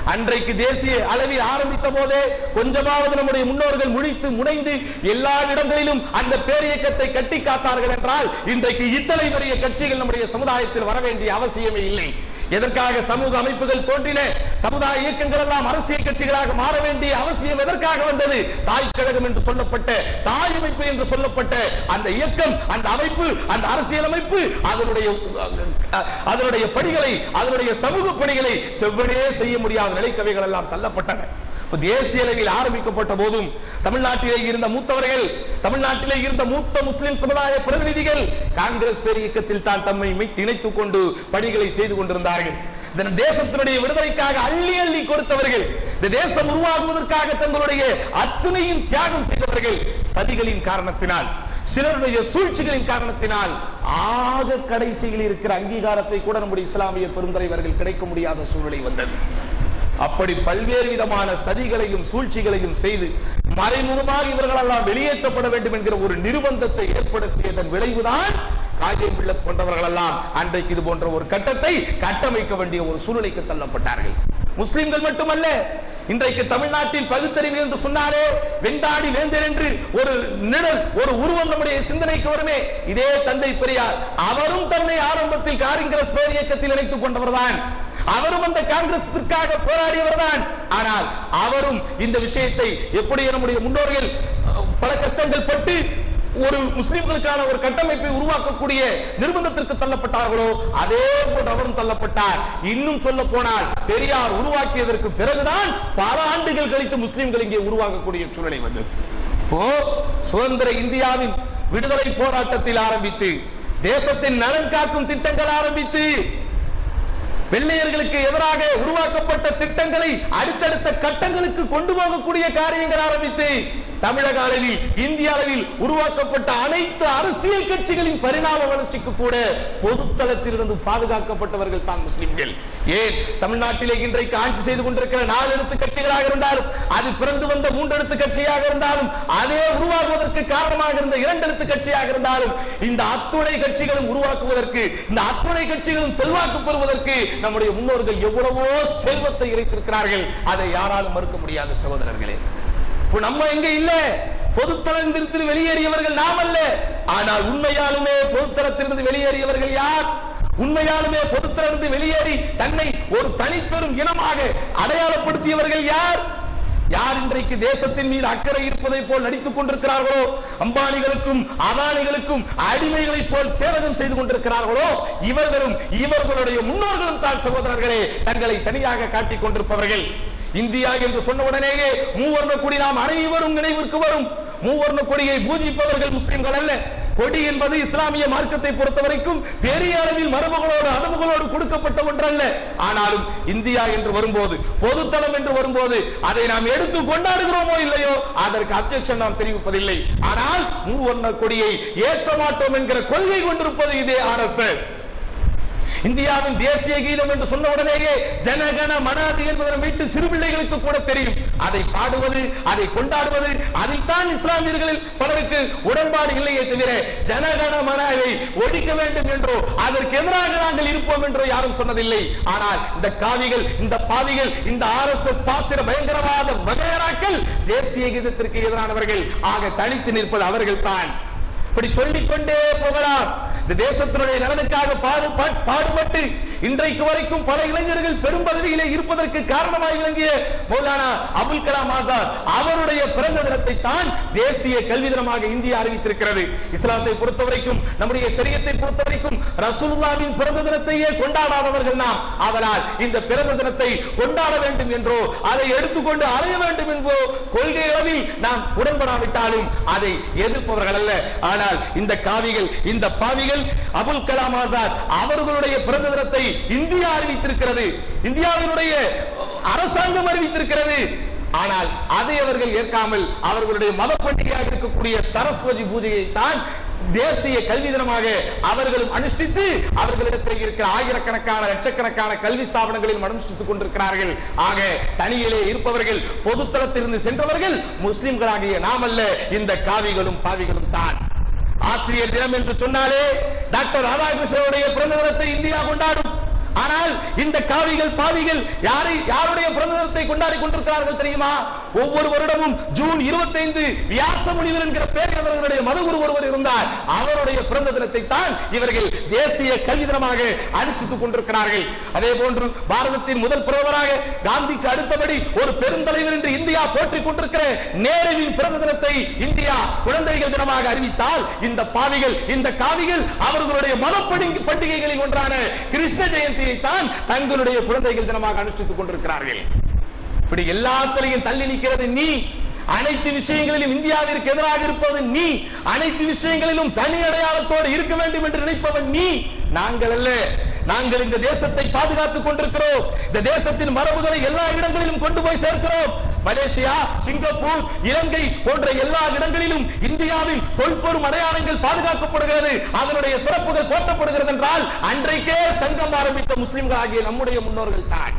அன்றைக்கு தேசிய அளவில் ஆரம்பித்த போதே கொஞ்சமாவது நம்முடைய முன்னோர்கள் முழித்து முனைந்து எல்லா இடங்களிலும் அந்த பேரியக்கத்தை கட்டி காத்தார்கள் என்றால் இன்றைக்கு இத்தனை பெரிய கட்சிகள் நம்முடைய சமுதாயத்தில் வர வேண்டிய அவசியமே இல்லை எதற்காக சமூக அமைப்புகள் தோன்றின சமுதாய இயக்கங்கள் எல்லாம் அரசியல் கட்சிகளாக மாற வேண்டிய அவசியம் எதற்காக வந்தது தாய் கழகம் என்று சொல்லப்பட்ட தாய் அமைப்பு என்று சொல்லப்பட்ட அந்த இயக்கம் அந்த அமைப்பு அந்த அரசியல் அமைப்பு அதனுடைய அதனுடைய பணிகளை அதனுடைய சமூக பணிகளை செவ்வனே செய்ய முடியாத நிலைக்கவைகள் எல்லாம் தள்ளப்பட்டன தேசிய அளவில் ஆரம்பிக்கப்பட்ட போதும் தமிழ்நாட்டிலே இருந்த மூத்தவர்கள் தமிழ்நாட்டிலே இருந்த மூத்த முஸ்லிம் சமுதாய பிரதிநிதிகள் காங்கிரஸ் பேரியக்கத்தில் தான் தம்மை இணைத்துக் கொண்டு பணிகளை செய்து கொண்டிருந்தார்கள் இந்த தேசத்தினுடைய விடுதலைக்காக அள்ளி அள்ளி கொடுத்தவர்கள் இந்த தேசம் உருவாகுவதற்காக தங்களுடைய அத்துணையும் தியாகம் செய்தவர்கள் சதிகளின் காரணத்தினால் சிலருடைய சூழ்ச்சிகளின் காரணத்தினால் ஆக கடைசியில் இருக்கிற அங்கீகாரத்தை கூட நம்முடைய இஸ்லாமிய பெருந்தலைவர்கள் கிடைக்க முடியாத சூழ்நிலை வந்தது அப்படி பல்வேறு விதமான சதிகளையும் சூழ்ச்சிகளையும் செய்து மறைமுகமாக இவர்களெல்லாம் வெளியேற்றப்பட வேண்டும் என்கிற ஒரு நிர்பந்தத்தை ஏற்படுத்தியதன் விளைவுதான் காரியம் உள்ள கொண்டவர்கள் எல்லாம் அன்றைக்கு இது போன்ற ஒரு கட்டத்தை கட்டமைக்க வேண்டிய ஒரு சூழ்நிலைக்கு தள்ளப்பட்டார்கள் முஸ்லிம்கள் மட்டுமல்ல இன்றைக்கு தமிழ்நாட்டின் பகுத்தறிவு என்று சொன்னாலே வெண்டாடி வேந்தர் என்று ஒரு நிழல் ஒரு உருவம் நம்முடைய சிந்தனைக்கு வருமே இதே தந்தை பெரியார் அவரும் தன்னை ஆரம்பத்தில் காங்கிரஸ் பேர் இயக்கத்தில் இணைத்துக் கொண்டவர்தான் அவரும் அந்த காங்கிரசிற்காக போராடியவர் தான் ஆனால் அவரும் இந்த விஷயத்தை எப்படி நம்முடைய முன்னோர்கள் பல கஷ்டங்கள் பட்டு ஒரு முஸ்லிம்களுக்கான ஒரு கட்டமைப்பை உருவாக்கக்கூடிய நிர்பந்தத்திற்கு தள்ளப்பட்டார்களோ அதே போன்று அவரும் தள்ளப்பட்டார் இன்னும் சொல்ல போனால் பெரியார் உருவாக்கியதற்கு பிறகுதான் பல ஆண்டுகள் கழித்து முஸ்லிம்கள் இங்கே உருவாக்கக்கூடிய சூழ்நிலை வந்தது ஓ சுதந்திர இந்தியாவின் விடுதலை போராட்டத்தில் ஆரம்பித்து தேசத்தின் நலன் காக்கும் திட்டங்கள் ஆரம்பித்து வெள்ளையர்களுக்கு எதிராக உருவாக்கப்பட்ட திட்டங்களை அடுத்தடுத்த கட்டங்களுக்கு கொண்டு போகக்கூடிய காரியங்கள் ஆரம்பித்து தமிழக அளவில் இந்திய அளவில் உருவாக்கப்பட்ட அனைத்து அரசியல் கட்சிகளின் பரிணாம வளர்ச்சிக்கு கூட பொதுத்தளத்தில் இருந்து பாதுகாக்கப்பட்டவர்கள் தான் முஸ்லிம்கள் ஏன் தமிழ்நாட்டிலே இன்றைக்கு ஆட்சி செய்து கொண்டிருக்கிற நாலு எழுத்து கட்சிகளாக இருந்தாலும் அது பிறந்து வந்த மூன்று எழுத்து கட்சியாக இருந்தாலும் அதே உருவாகுவதற்கு காரணமாக இருந்த இரண்டு எழுத்து கட்சியாக இருந்தாலும் இந்த அத்துணை கட்சிகளும் உருவாக்குவதற்கு இந்த அத்துணை கட்சிகளும் செல்வாக்கு பெறுவதற்கு நம்முடைய முன்னோர்கள் எவ்வளவோ செல்வத்தை இறைத்திருக்கிறார்கள் அதை யாராலும் மறுக்க முடியாத சகோதரர்களே இப்ப நம்ம எங்க இல்ல பொதுத்தளத்திலிருந்து வெளியேறியவர்கள் நாம் அல்ல ஆனால் உண்மையாலுமே பொதுத்தளத்திலிருந்து வெளியேறியவர்கள் யார் உண்மையாலுமே பொதுத்தளத்திலிருந்து வெளியேறி தன்னை ஒரு தனிப்பெரும் இனமாக அடையாளப்படுத்தியவர்கள் யார் யார் இன்றைக்கு தேசத்தின் மீது அக்கறை இருப்பதை போல் நடித்துக் கொண்டிருக்கிறார்களோ அம்பானிகளுக்கும் அதானிகளுக்கும் அடிமைகளைப் போல் சேவகம் செய்து கொண்டிருக்கிறார்களோ இவர்களும் இவர்களுடைய முன்னோர்களும் தான் சகோதரர்களே தங்களை தனியாக காட்டிக் கொண்டிருப்பவர்கள் இந்தியா என்று சொன்ன உடனேயே மூவர்ண கொடி நாம் அனைவரும் நினைவிற்கு வரும் மூவர்ண கொடியை பூஜிப்பவர்கள் முஸ்லிம்கள் அல்ல கொடி என்பது இஸ்லாமிய மார்க்கத்தை பொறுத்த வரைக்கும் பெரிய அளவில் மரபுகளோடு அனுபவங்களோடு கொடுக்கப்பட்ட ஒன்றல்ல ஆனாலும் இந்தியா என்று வரும்போது பொதுத்தளம் என்று வரும்போது அதை நாம் எடுத்து கொண்டாடுகிறோமோ இல்லையோ அதற்கு அப்செக்ஷன் நாம் தெரிவிப்பதில்லை ஆனால் மூவர்ண கொடியை ஏற்ற மாட்டோம் என்கிற கொள்கை கொண்டிருப்பது இதே ஆர் எஸ் எஸ் இந்தியாவின் தேசிய கீதம் என்று சொன்ன உடனேயே ஜனகன மனாதி என்பதை வீட்டு சிறு பிள்ளைகளுக்கு கூட தெரியும் அதை பாடுவது அதை கொண்டாடுவது அதில் தான் இஸ்லாமியர்களில் பலருக்கு உடன்பாடு இல்லையே தவிர ஜனகன மனாவை ஒழிக்க வேண்டும் என்றோ அதற்கு எதிராக நாங்கள் இருப்போம் என்றோ யாரும் சொன்னதில்லை ஆனால் இந்த காவிகள் இந்த பாவிகள் இந்த ஆர் எஸ் எஸ் பாசிர பயங்கரவாத வகையராக்கள் தேசிய கீதத்திற்கு எதிரானவர்கள் ஆக தனித்து நிற்பது அவர்கள் தான் இப்படி சொல்லிக் கொண்டே போகலாம் இந்த தேசத்தினுடைய நலனுக்காக பாடுபட்- பாடுபட்டு இன்றைக்கு வரைக்கும் பல இளைஞர்கள் பெரும் பதவியிலே இருப்பதற்கு காரணமாய் விளங்கிய மௌலானா அபுல் கலாம் ஆசாத் அவருடைய பிறந்த தினத்தை தான் தேசிய கல்வி தினமாக இந்தியா அறிவித்திருக்கிறது இஸ்லாத்தை பொறுத்தவரைக்கும் நம்முடைய ஷரியத்தை பொறுத்தவரைக்கும் ரசூலுல்லாவின் பிறந்த தினத்தையே கொண்டாடாதவர்கள் நாம் அதனால் இந்த பிறந்த தினத்தை கொண்டாட வேண்டும் என்றோ அதை எடுத்துக்கொண்டு அலைய வேண்டும் என்போ கொள்கை அளவில் நாம் உடன்படாவிட்டாலும் அதை எதிர்ப்பவர்கள் அல்ல ஆனால் இந்த காவிகள் இந்த பாவிகள் அபுல் கலாம் ஆசாத் அவர்களுடைய பிறந்த தினத்தை இந்தியா அறிவித்திருக்கிறது இந்தியாவினுடைய அரசாங்கம் அறிவித்திருக்கிறது ஆனால் அதை அவர்கள் ஏற்காமல் அவர்களுடைய மத பண்டிகையாக இருக்கக்கூடிய சரஸ்வதி பூஜையை தான் தேசிய கல்வி தினமாக அவர்களும் அனுஷ்டித்து அவர்களிடத்தில் இருக்கிற ஆயிரக்கணக்கான லட்சக்கணக்கான கல்வி ஸ்தாபனங்களில் அனுஷ்டித்துக் கொண்டிருக்கிறார்கள் ஆக தனியிலே இருப்பவர்கள் பொதுத்தளத்திலிருந்து சென்றவர்கள் முஸ்லிம்களாகிய நாம் அல்ல இந்த காவிகளும் பாவிகளும் தான் ஆசிரியர் தினம் என்று சொன்னாலே டாக்டர் ராதாகிருஷ்ணனுடைய பிறந்த தினத்தை இந்தியா கொண்டாடும் ஆனால் இந்த காவிகள் பாவிகள் யாரை யாருடைய பிறந்த தினத்தை கொண்டாடி கொண்டிருக்கிறார்கள் தெரியுமா ஒவ்வொரு வருடமும் ஜூன் 25 வியாச முனிவர் என்கிற பேரில் அவர்களுடைய மதகுரு ஒருவர் இருந்தார் அவருடைய பிறந்த தினத்தை தான் இவர்கள் தேசிய கல்வி தினமாக அனுஷ்டித்துக் கொண்டிருக்கிறார்கள் அதே போன்று பாரதத்தின் முதல் பிரதமராக காந்திக்கு அடுத்தபடி ஒரு பெருந்தலைவர் என்று இந்தியா போற்றிக் கொண்டிருக்கிற நேருவின் பிறந்த தினத்தை இந்தியா குழந்தைகள் தினமாக அறிவித்தால் இந்த பாவிகள் இந்த காவிகள் அவர்களுடைய மத பண்டிகை- பண்டிகைகளில் ஒன்றான கிருஷ்ண ஜெயந்தியை தான் தங்களுடைய குழந்தைகள் தினமாக அனுஷ்டித்துக் கொண்டிருக்கிறார்கள் இப்படி எல்லாத்திலையும் தள்ளி நிற்கிறது நீ அனைத்து விஷயங்களிலும் இந்தியாவிற்கு எதிராக இருப்பது நீ அனைத்து விஷயங்களிலும் தனி அடையாளத்தோடு இருக்க வேண்டும் என்று நினைப்பவன் நீ நாங்கள் அல்ல நாங்கள் இந்த தேசத்தை பாதுகாத்துக் கொண்டிருக்கிறோம் இந்த தேசத்தின் மரபுகளை எல்லா இடங்களிலும் கொண்டு போய் சேர்க்கிறோம் மலேசியா சிங்கப்பூர் இலங்கை போன்ற எல்லா இடங்களிலும் இந்தியாவின் தொல்பொருள் அடையாளங்கள் பாதுகாக்கப்படுகிறது அதனுடைய சிறப்புகள் போற்றப்படுகிறது என்றால் அன்றைக்கே சங்கம் ஆரம்பித்த முஸ்லிம்கள் ஆகிய நம்முடைய முன்னோர்கள் தான்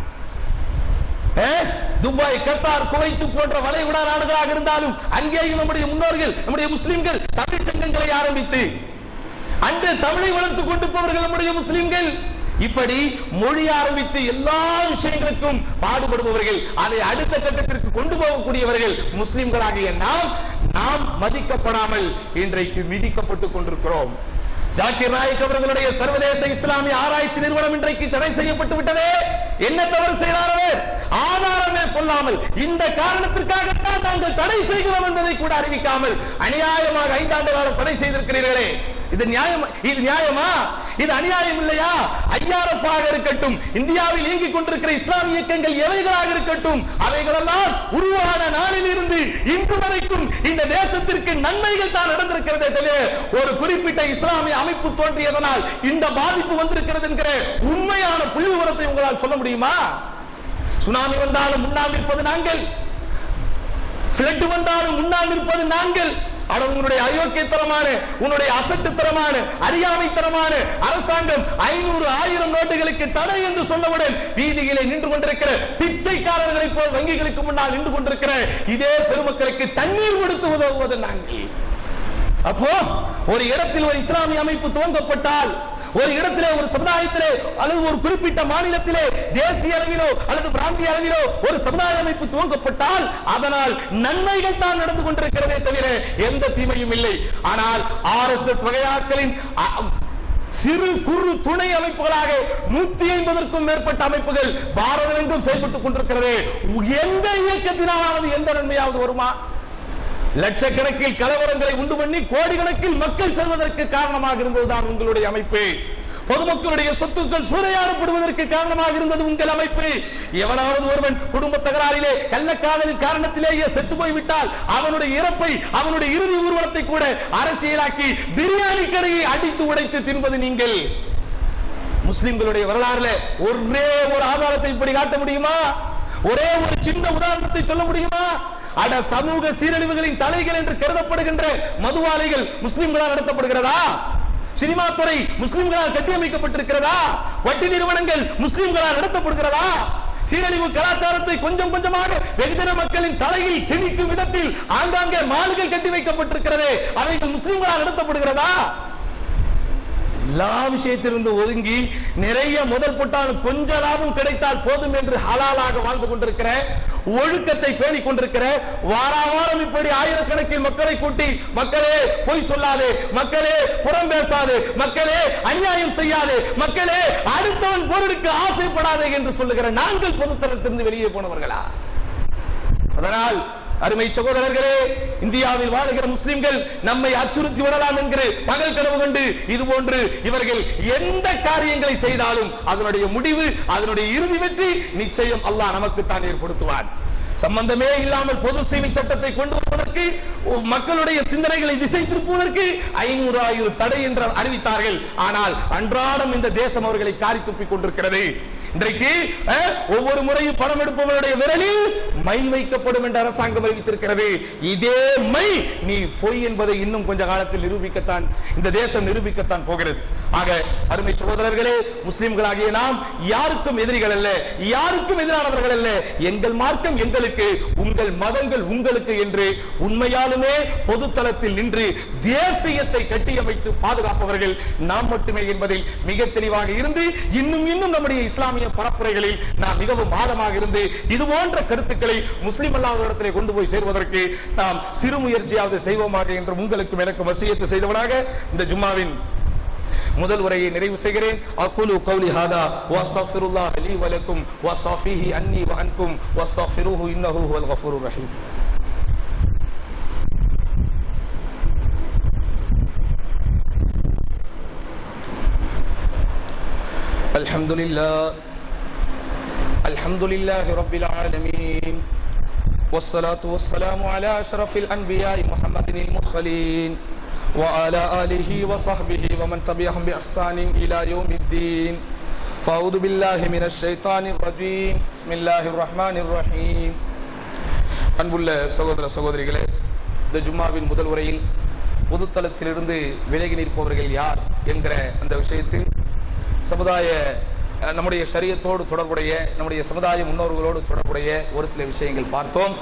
ஏ? துபாய் கத்தார் குவைத்து போன்ற வளைகுடா நாடுகளாக இருந்தாலும் அங்கேயும் நம்முடைய முன்னோர்கள் நம்முடைய முஸ்லிம்கள் தமிழ் சங்கங்களை ஆரம்பித்து அன்று தமிழை வளர்த்துக் கொண்டு போவர்கள் நம்முடைய முஸ்லிம்கள் இப்படி மொழி ஆரம்பித்து எல்லா விஷயங்களுக்கும் பாடுபடுபவர்கள் அதை அடுத்த கட்டத்திற்கு கொண்டு போகக்கூடியவர்கள் முஸ்லிம்களாகிய நாம் நாம் மதிக்கப்படாமல் இன்றைக்கு மிதிக்கப்பட்டுக் கொண்டிருக்கிறோம் ஜாக்கிர் நாயக் அவர்களுடைய சர்வதேச இஸ்லாமிய ஆராய்ச்சி நிறுவனம் இன்றைக்கு தடை செய்யப்பட்டு விட்டதே என்ன தவறு செய்தார் அவர் ஆதாரமே சொல்லாமல் இந்த காரணத்திற்காகத்தான் நாங்கள் தடை செய்கிறோம் என்பதை கூட அறிவிக்காமல் அநியாயமாக ஐந்தாண்டு காலம் தடை செய்திருக்கிறீர்களே இது நியாயம் இது நியாயமா இது அநியாயம் இல்லையா ஐஆர்எஃப் ஆக இருக்கட்டும் இந்தியாவில் இயங்கிக் கொண்டிருக்கிற இஸ்லாமிய இயக்கங்கள் எவைகளாக இருக்கட்டும் அவைகளெல்லாம் உருவான நாளில் இருந்து இன்று வரைக்கும் இந்த தேசத்திற்கு நன்மைகள் தான் நடந்திருக்கிறதே தவிர ஒரு குறிப்பிட்ட இஸ்லாமிய அமைப்பு தோன்றியதனால் இந்த பாதிப்பு வந்திருக்கிறது என்கிற உண்மையான புள்ளி விவரத்தை உங்களால் சொல்ல முடியுமா சுனாமி வந்தாலும் முன்னால் இருப்பது நாங்கள் பிளட் வந்தாலும் முன்னால் நிற்பது நாங்கள் அட உன்னுடைய அயோக்கியத்தனமான உன்னுடைய அசட்டுத்தனமான அறியாமைத்தனமான அரசாங்கம் ஐநூறு ஆயிரம் நோட்டுகளுக்கு தடை என்று சொன்னவுடன் வீதியிலே நின்று கொண்டிருக்கிற பிச்சைக்காரர்களை போல் வங்கிகளுக்கு முன்னால் நின்று கொண்டிருக்கிற இதே பெருமக்களுக்கு தண்ணீர் கொடுத்து உதவுவது நாங்கள் அப்போ ஒரு இடத்தில் ஒரு இஸ்லாமிய அமைப்பு துவங்கப்பட்டால் ஒரு இடத்திலே ஒரு சமுதாயத்திலே அல்லது ஒரு குறிப்பிட்ட மாநிலத்திலே தேசிய அளவிலோ அல்லது பிராந்திய அளவிலோ ஒரு சமுதாய அமைப்பு துவங்கப்பட்டால் அதனால் நன்மைகள் தான் நடந்து கொண்டிருக்கிறதே தவிர எந்த தீமையும் இல்லை ஆனால் ஆர் எஸ் எஸ் வகையாக்களின் அ- சிறு குறு துணை அமைப்புகளாக நூத்தி ஐம்பதற்கும் மேற்பட்ட அமைப்புகள் பாரதம் எங்கும் செயல்பட்டுக் கொண்டிருக்கிறது எந்த இயக்கத்தினாலாவது எந்த நன்மையாவது வருமா லட்சக்கணக்கில் கலவரங்களை உண்டு பண்ணி கோடிக்கணக்கில் மக்கள் செல்வதற்கு காரணமாக இருந்ததுதான் உங்களுடைய அமைப்பு பொதுமக்களுடைய சொத்துக்கள் சூறையாடப்படுவதற்கு காரணமாக இருந்தது உங்கள் அமைப்பு எவனாவது ஒருவன் குடும்ப தகராறிலே கள்ளக்காதலின் காரணத்திலேயே செத்து போய்விட்டால் அவனுடைய இறப்பை அவனுடைய இறுதி ஊர்வலத்தை கூட அரசியலாக்கி பிரியாணி கடையை அடித்து உடைத்து தின்பது நீங்கள் முஸ்லிம்களுடைய வரலாறுல ஒரே ஒரு ஆதாரத்தை இப்படி காட்ட முடியுமா ஒரே ஒரு சின்ன உதாரணத்தை சொல்ல முடியுமா அட சமூக சீரழிவுகளின் தலைகள் என்று கருதப்படுகின்ற மதுவாலைகள் முஸ்லிம்களால் நடத்தப்படுகிறதா சினிமா துறை முஸ்லிம்களால் கட்டியமைக்கப்பட்டிருக்கிறதா வட்டி நிறுவனங்கள் முஸ்லிம்களால் நடத்தப்படுகிறதா சீரழிவு கலாச்சாரத்தை கொஞ்சம் கொஞ்சமாக வெகுஜன மக்களின் தலையில் திணிக்கும் விதத்தில் ஆங்காங்கே மால்கள் கட்டி வைக்கப்பட்டிருக்கிறது அவைகள் முஸ்லிம்களால் நடத்தப்படுகிறதா எல்லா விஷயத்திலிருந்து ஒதுங்கி நிறைய முதல் போட்டாலும் கொஞ்ச லாபம் கிடைத்தால் போதும் என்று ஹலாலாக வாழ்ந்து கொண்டிருக்கிற ஒழுக்கத்தை பேணிக் கொண்டிருக்கிற வாரா வாரம் இப்படி ஆயிரக்கணக்கில் மக்களை கூட்டி மக்களே பொய் சொல்லாதே மக்களே புறம் பேசாதே மக்களே அநியாயம் செய்யாதே மக்களே அடுத்தவன் பொருளுக்கு ஆசைப்படாதே என்று சொல்லுகிற நாங்கள் பொதுத்தரத்திலிருந்து வெளியே போனவர்களா அதனால் அருமை சகோதரர்களே இந்தியாவில் வாழுகிற முஸ்லிம்கள் நம்மை அச்சுறுத்தி விடலாம் என்கிற பகல் கனவு கொண்டு இது போன்று இவர்கள் எந்த காரியங்களை செய்தாலும் அதனுடைய முடிவு அதனுடைய இறுதி வெற்றி நிச்சயம் அல்லாஹ் நமக்கு தான் ஏற்படுத்துவான் சம்பந்தமே இல்லாமல் பொது சேவை சட்டத்தை கொண்டு வருவதற்கு மக்களுடைய சிந்தனைகளை திசை திருப்புவதற்கு ஐநூறு ஆயிரம் தடை என்று அறிவித்தார்கள் ஆனால் அன்றாடம் இந்த தேசம் அவர்களை காரி துப்பிக் கொண்டிருக்கிறது இன்றைக்கு அஹ், ஒவ்வொரு முறையும் பணம் எடுப்பவருடைய விரலில் மை வைக்கப்படும் என்று அரசாங்கம் அறிவித்திருக்கிறது இதே மை நீ பொய் என்பதை இன்னும் கொஞ்ச காலத்தில் நிரூபிக்கத்தான் இந்த தேசம் நிரூபிக்கத்தான் போகிறது ஆக அருமை சகோதரர்களே முஸ்லிம்களாகிய நாம் யாருக்கும் எதிரிகள் அல்ல யாருக்கும் எதிரானவர்கள் அல்ல எங்கள் மார்க்கம் எங்களுக்கு உங்கள் மதங்கள் உங்களுக்கு என்று உண்மையாலுமே பொதுத்தளத்தில் நின்று தேசியத்தை கட்டியமைத்து பாதுகாப்பவர்கள் நாம் மட்டுமே என்பதில் மிக தெளிவாக இருந்து இன்னும் இன்னும் நம்முடைய இஸ்லாமிய பரப்புரைகளில் நாம் மிகவும் ஆழமாக இருந்து இது போன்ற கருத்துக்களை முஸ்லிம் அல்லாதவரிடத்திலே கொண்டு போய் சேர்வதற்கு நாம் சிறு முயற்சியாவது செய்வோமாக என்று உங்களுக்கும் எனக்கும் வசியத்து செய்தவனாக இந்த ஜும்மாவின் முதல் உரையை நிறைவு செய்கிறேன் அக்குலு கௌலி ஹாதா வஸ்தக்ஃபிருல்லாஹ் லீ வலக்கும் வஸ்தஃபீஹி அன்னி வ அன்கும் வஸ்தக்ஃபிருஹு இன்னஹு ஹுவல் கஃபூருர் ரஹீம் الحمد لله الحمد لله رب العالمين والصلاة والسلام على أشرف الأنبياء محمد المرسلين وعلى آله وصحبه ومن تبعهم بإحسان إلى يوم الدين فأعوذ بالله من الشيطان الرجيم بسم الله الرحمن الرحيم அன்புள்ள சகோதர சகோதரிகளே இந்த ஜும்மாவின் முதல் உரையில் பொதுத்தளத்திலிருந்து விலகி நிற்பவர்கள் யார் என்கிற அந்த விஷயத்தில் சமுதாய அஹ், நம்முடைய சரியத்தோடு தொடர்புடைய நம்முடைய சமுதாய முன்னோர்களோடு தொடர்புடைய ஒரு சில விஷயங்கள் பார்த்தோம்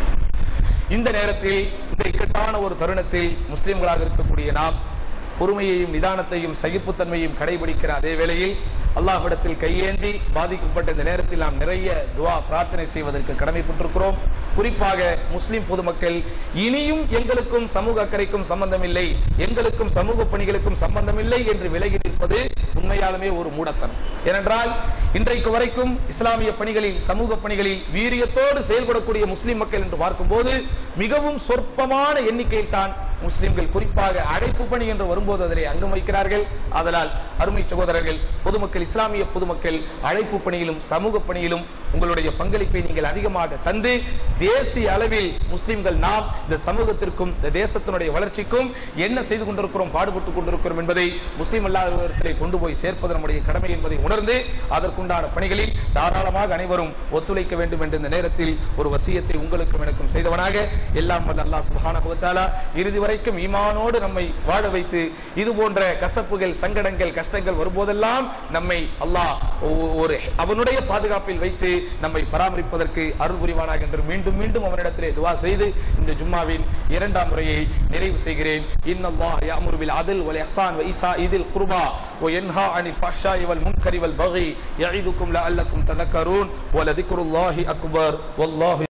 இந்த நேரத்தில் இந்த இக்கட்டான ஒரு தருணத்தில் முஸ்லிம்களாக இருக்கக்கூடிய நாம் பொறுமையையும் நிதானத்தையும் சகிப்புத்தன்மையும் கடைபிடிக்கிற அதே வேளையில் அல்லாஹ்விடத்தில் கையேந்தி பாதிக்கப்பட்ட இந்த நேரத்தில் நாம் நிறைய துவா பிரார்த்தனை செய்வதற்கு கடமைப்பட்டிருக்கிறோம் குறிப்பாக முஸ்லிம் பொதுமக்கள் இனியும் எங்களுக்கும் சமூக அக்கறைக்கும் சம்பந்தம் இல்லை எங்களுக்கும் சமூக பணிகளுக்கும் சம்பந்தம் இல்லை என்று விலகி நிற்பது உண்மையாலுமே ஒரு மூடத்தனம் ஏனென்றால் இன்றைக்கு வரைக்கும் இஸ்லாமிய பணிகளில் சமூக பணிகளில் வீரியத்தோடு செயல்படக்கூடிய முஸ்லிம் மக்கள் என்று பார்க்கும்போது மிகவும் சொற்பமான எண்ணிக்கையில் தான் முஸ்லிம்கள் குறிப்பாக அழைப்பு பணி என்று வரும்போது அதனை அங்கம் வைக்கிறார்கள் அதனால் அருமை சகோதரர்கள் பொதுமக்கள் இஸ்லாமிய பொதுமக்கள் அழைப்பு பணியிலும் சமூக பணியிலும் உங்களுடைய பங்களிப்பை நீங்கள் அதிகமாக தந்து தேசிய அளவில் முஸ்லிம்கள் நாம் இந்த சமூகத்திற்கும் இந்த தேசத்தினுடைய வளர்ச்சிக்கும் என்ன செய்து கொண்டிருக்கிறோம் பாடுபட்டுக் கொண்டிருக்கிறோம் என்பதை முஸ்லிம் அல்லாதவர்களை கொண்டு போய் சேர்ப்பது நம்முடைய கடமை என்பதை உணர்ந்து அதற்குண்டான பணிகளில் தாராளமாக அனைவரும் ஒத்துழைக்க வேண்டும் என்ற இந்த நேரத்தில் ஒரு வசியத்தை உங்களுக்கும் எனக்கும் செய்தவனாக எல்லாம் வல்ல அல்லாஹ் சுப்ஹானஹு வ தஆலா இறுதி வரைக்கும் ஈமானோடு நம்மை வாழ வைத்து இது போன்ற கசப்புகள் சங்கடங்கள் கஷ்டங்கள் வரும்போதெல்லாம் நம்மை அல்லாஹ் ஒ- ஒரு அவனுடைய பாதுகாப்பில் வைத்து நம்மை பராமரிப்பதற்கு அருள் புரிவானாக என்று மீண்டும் மீண்டும் அவனிடத்திலே துவா செய்து இந்த ஜும்மாவின் இரண்டாம் முறையை நிறைவு செய்கிறேன் இன்னல்லாஹ் يأمر بالعدل والإحسان وإيتاء ذي القربى وينهى عن الفحشاء والمنكر والبغي يعظكم لعلكم تذكرون ولذكر الله أكبر والله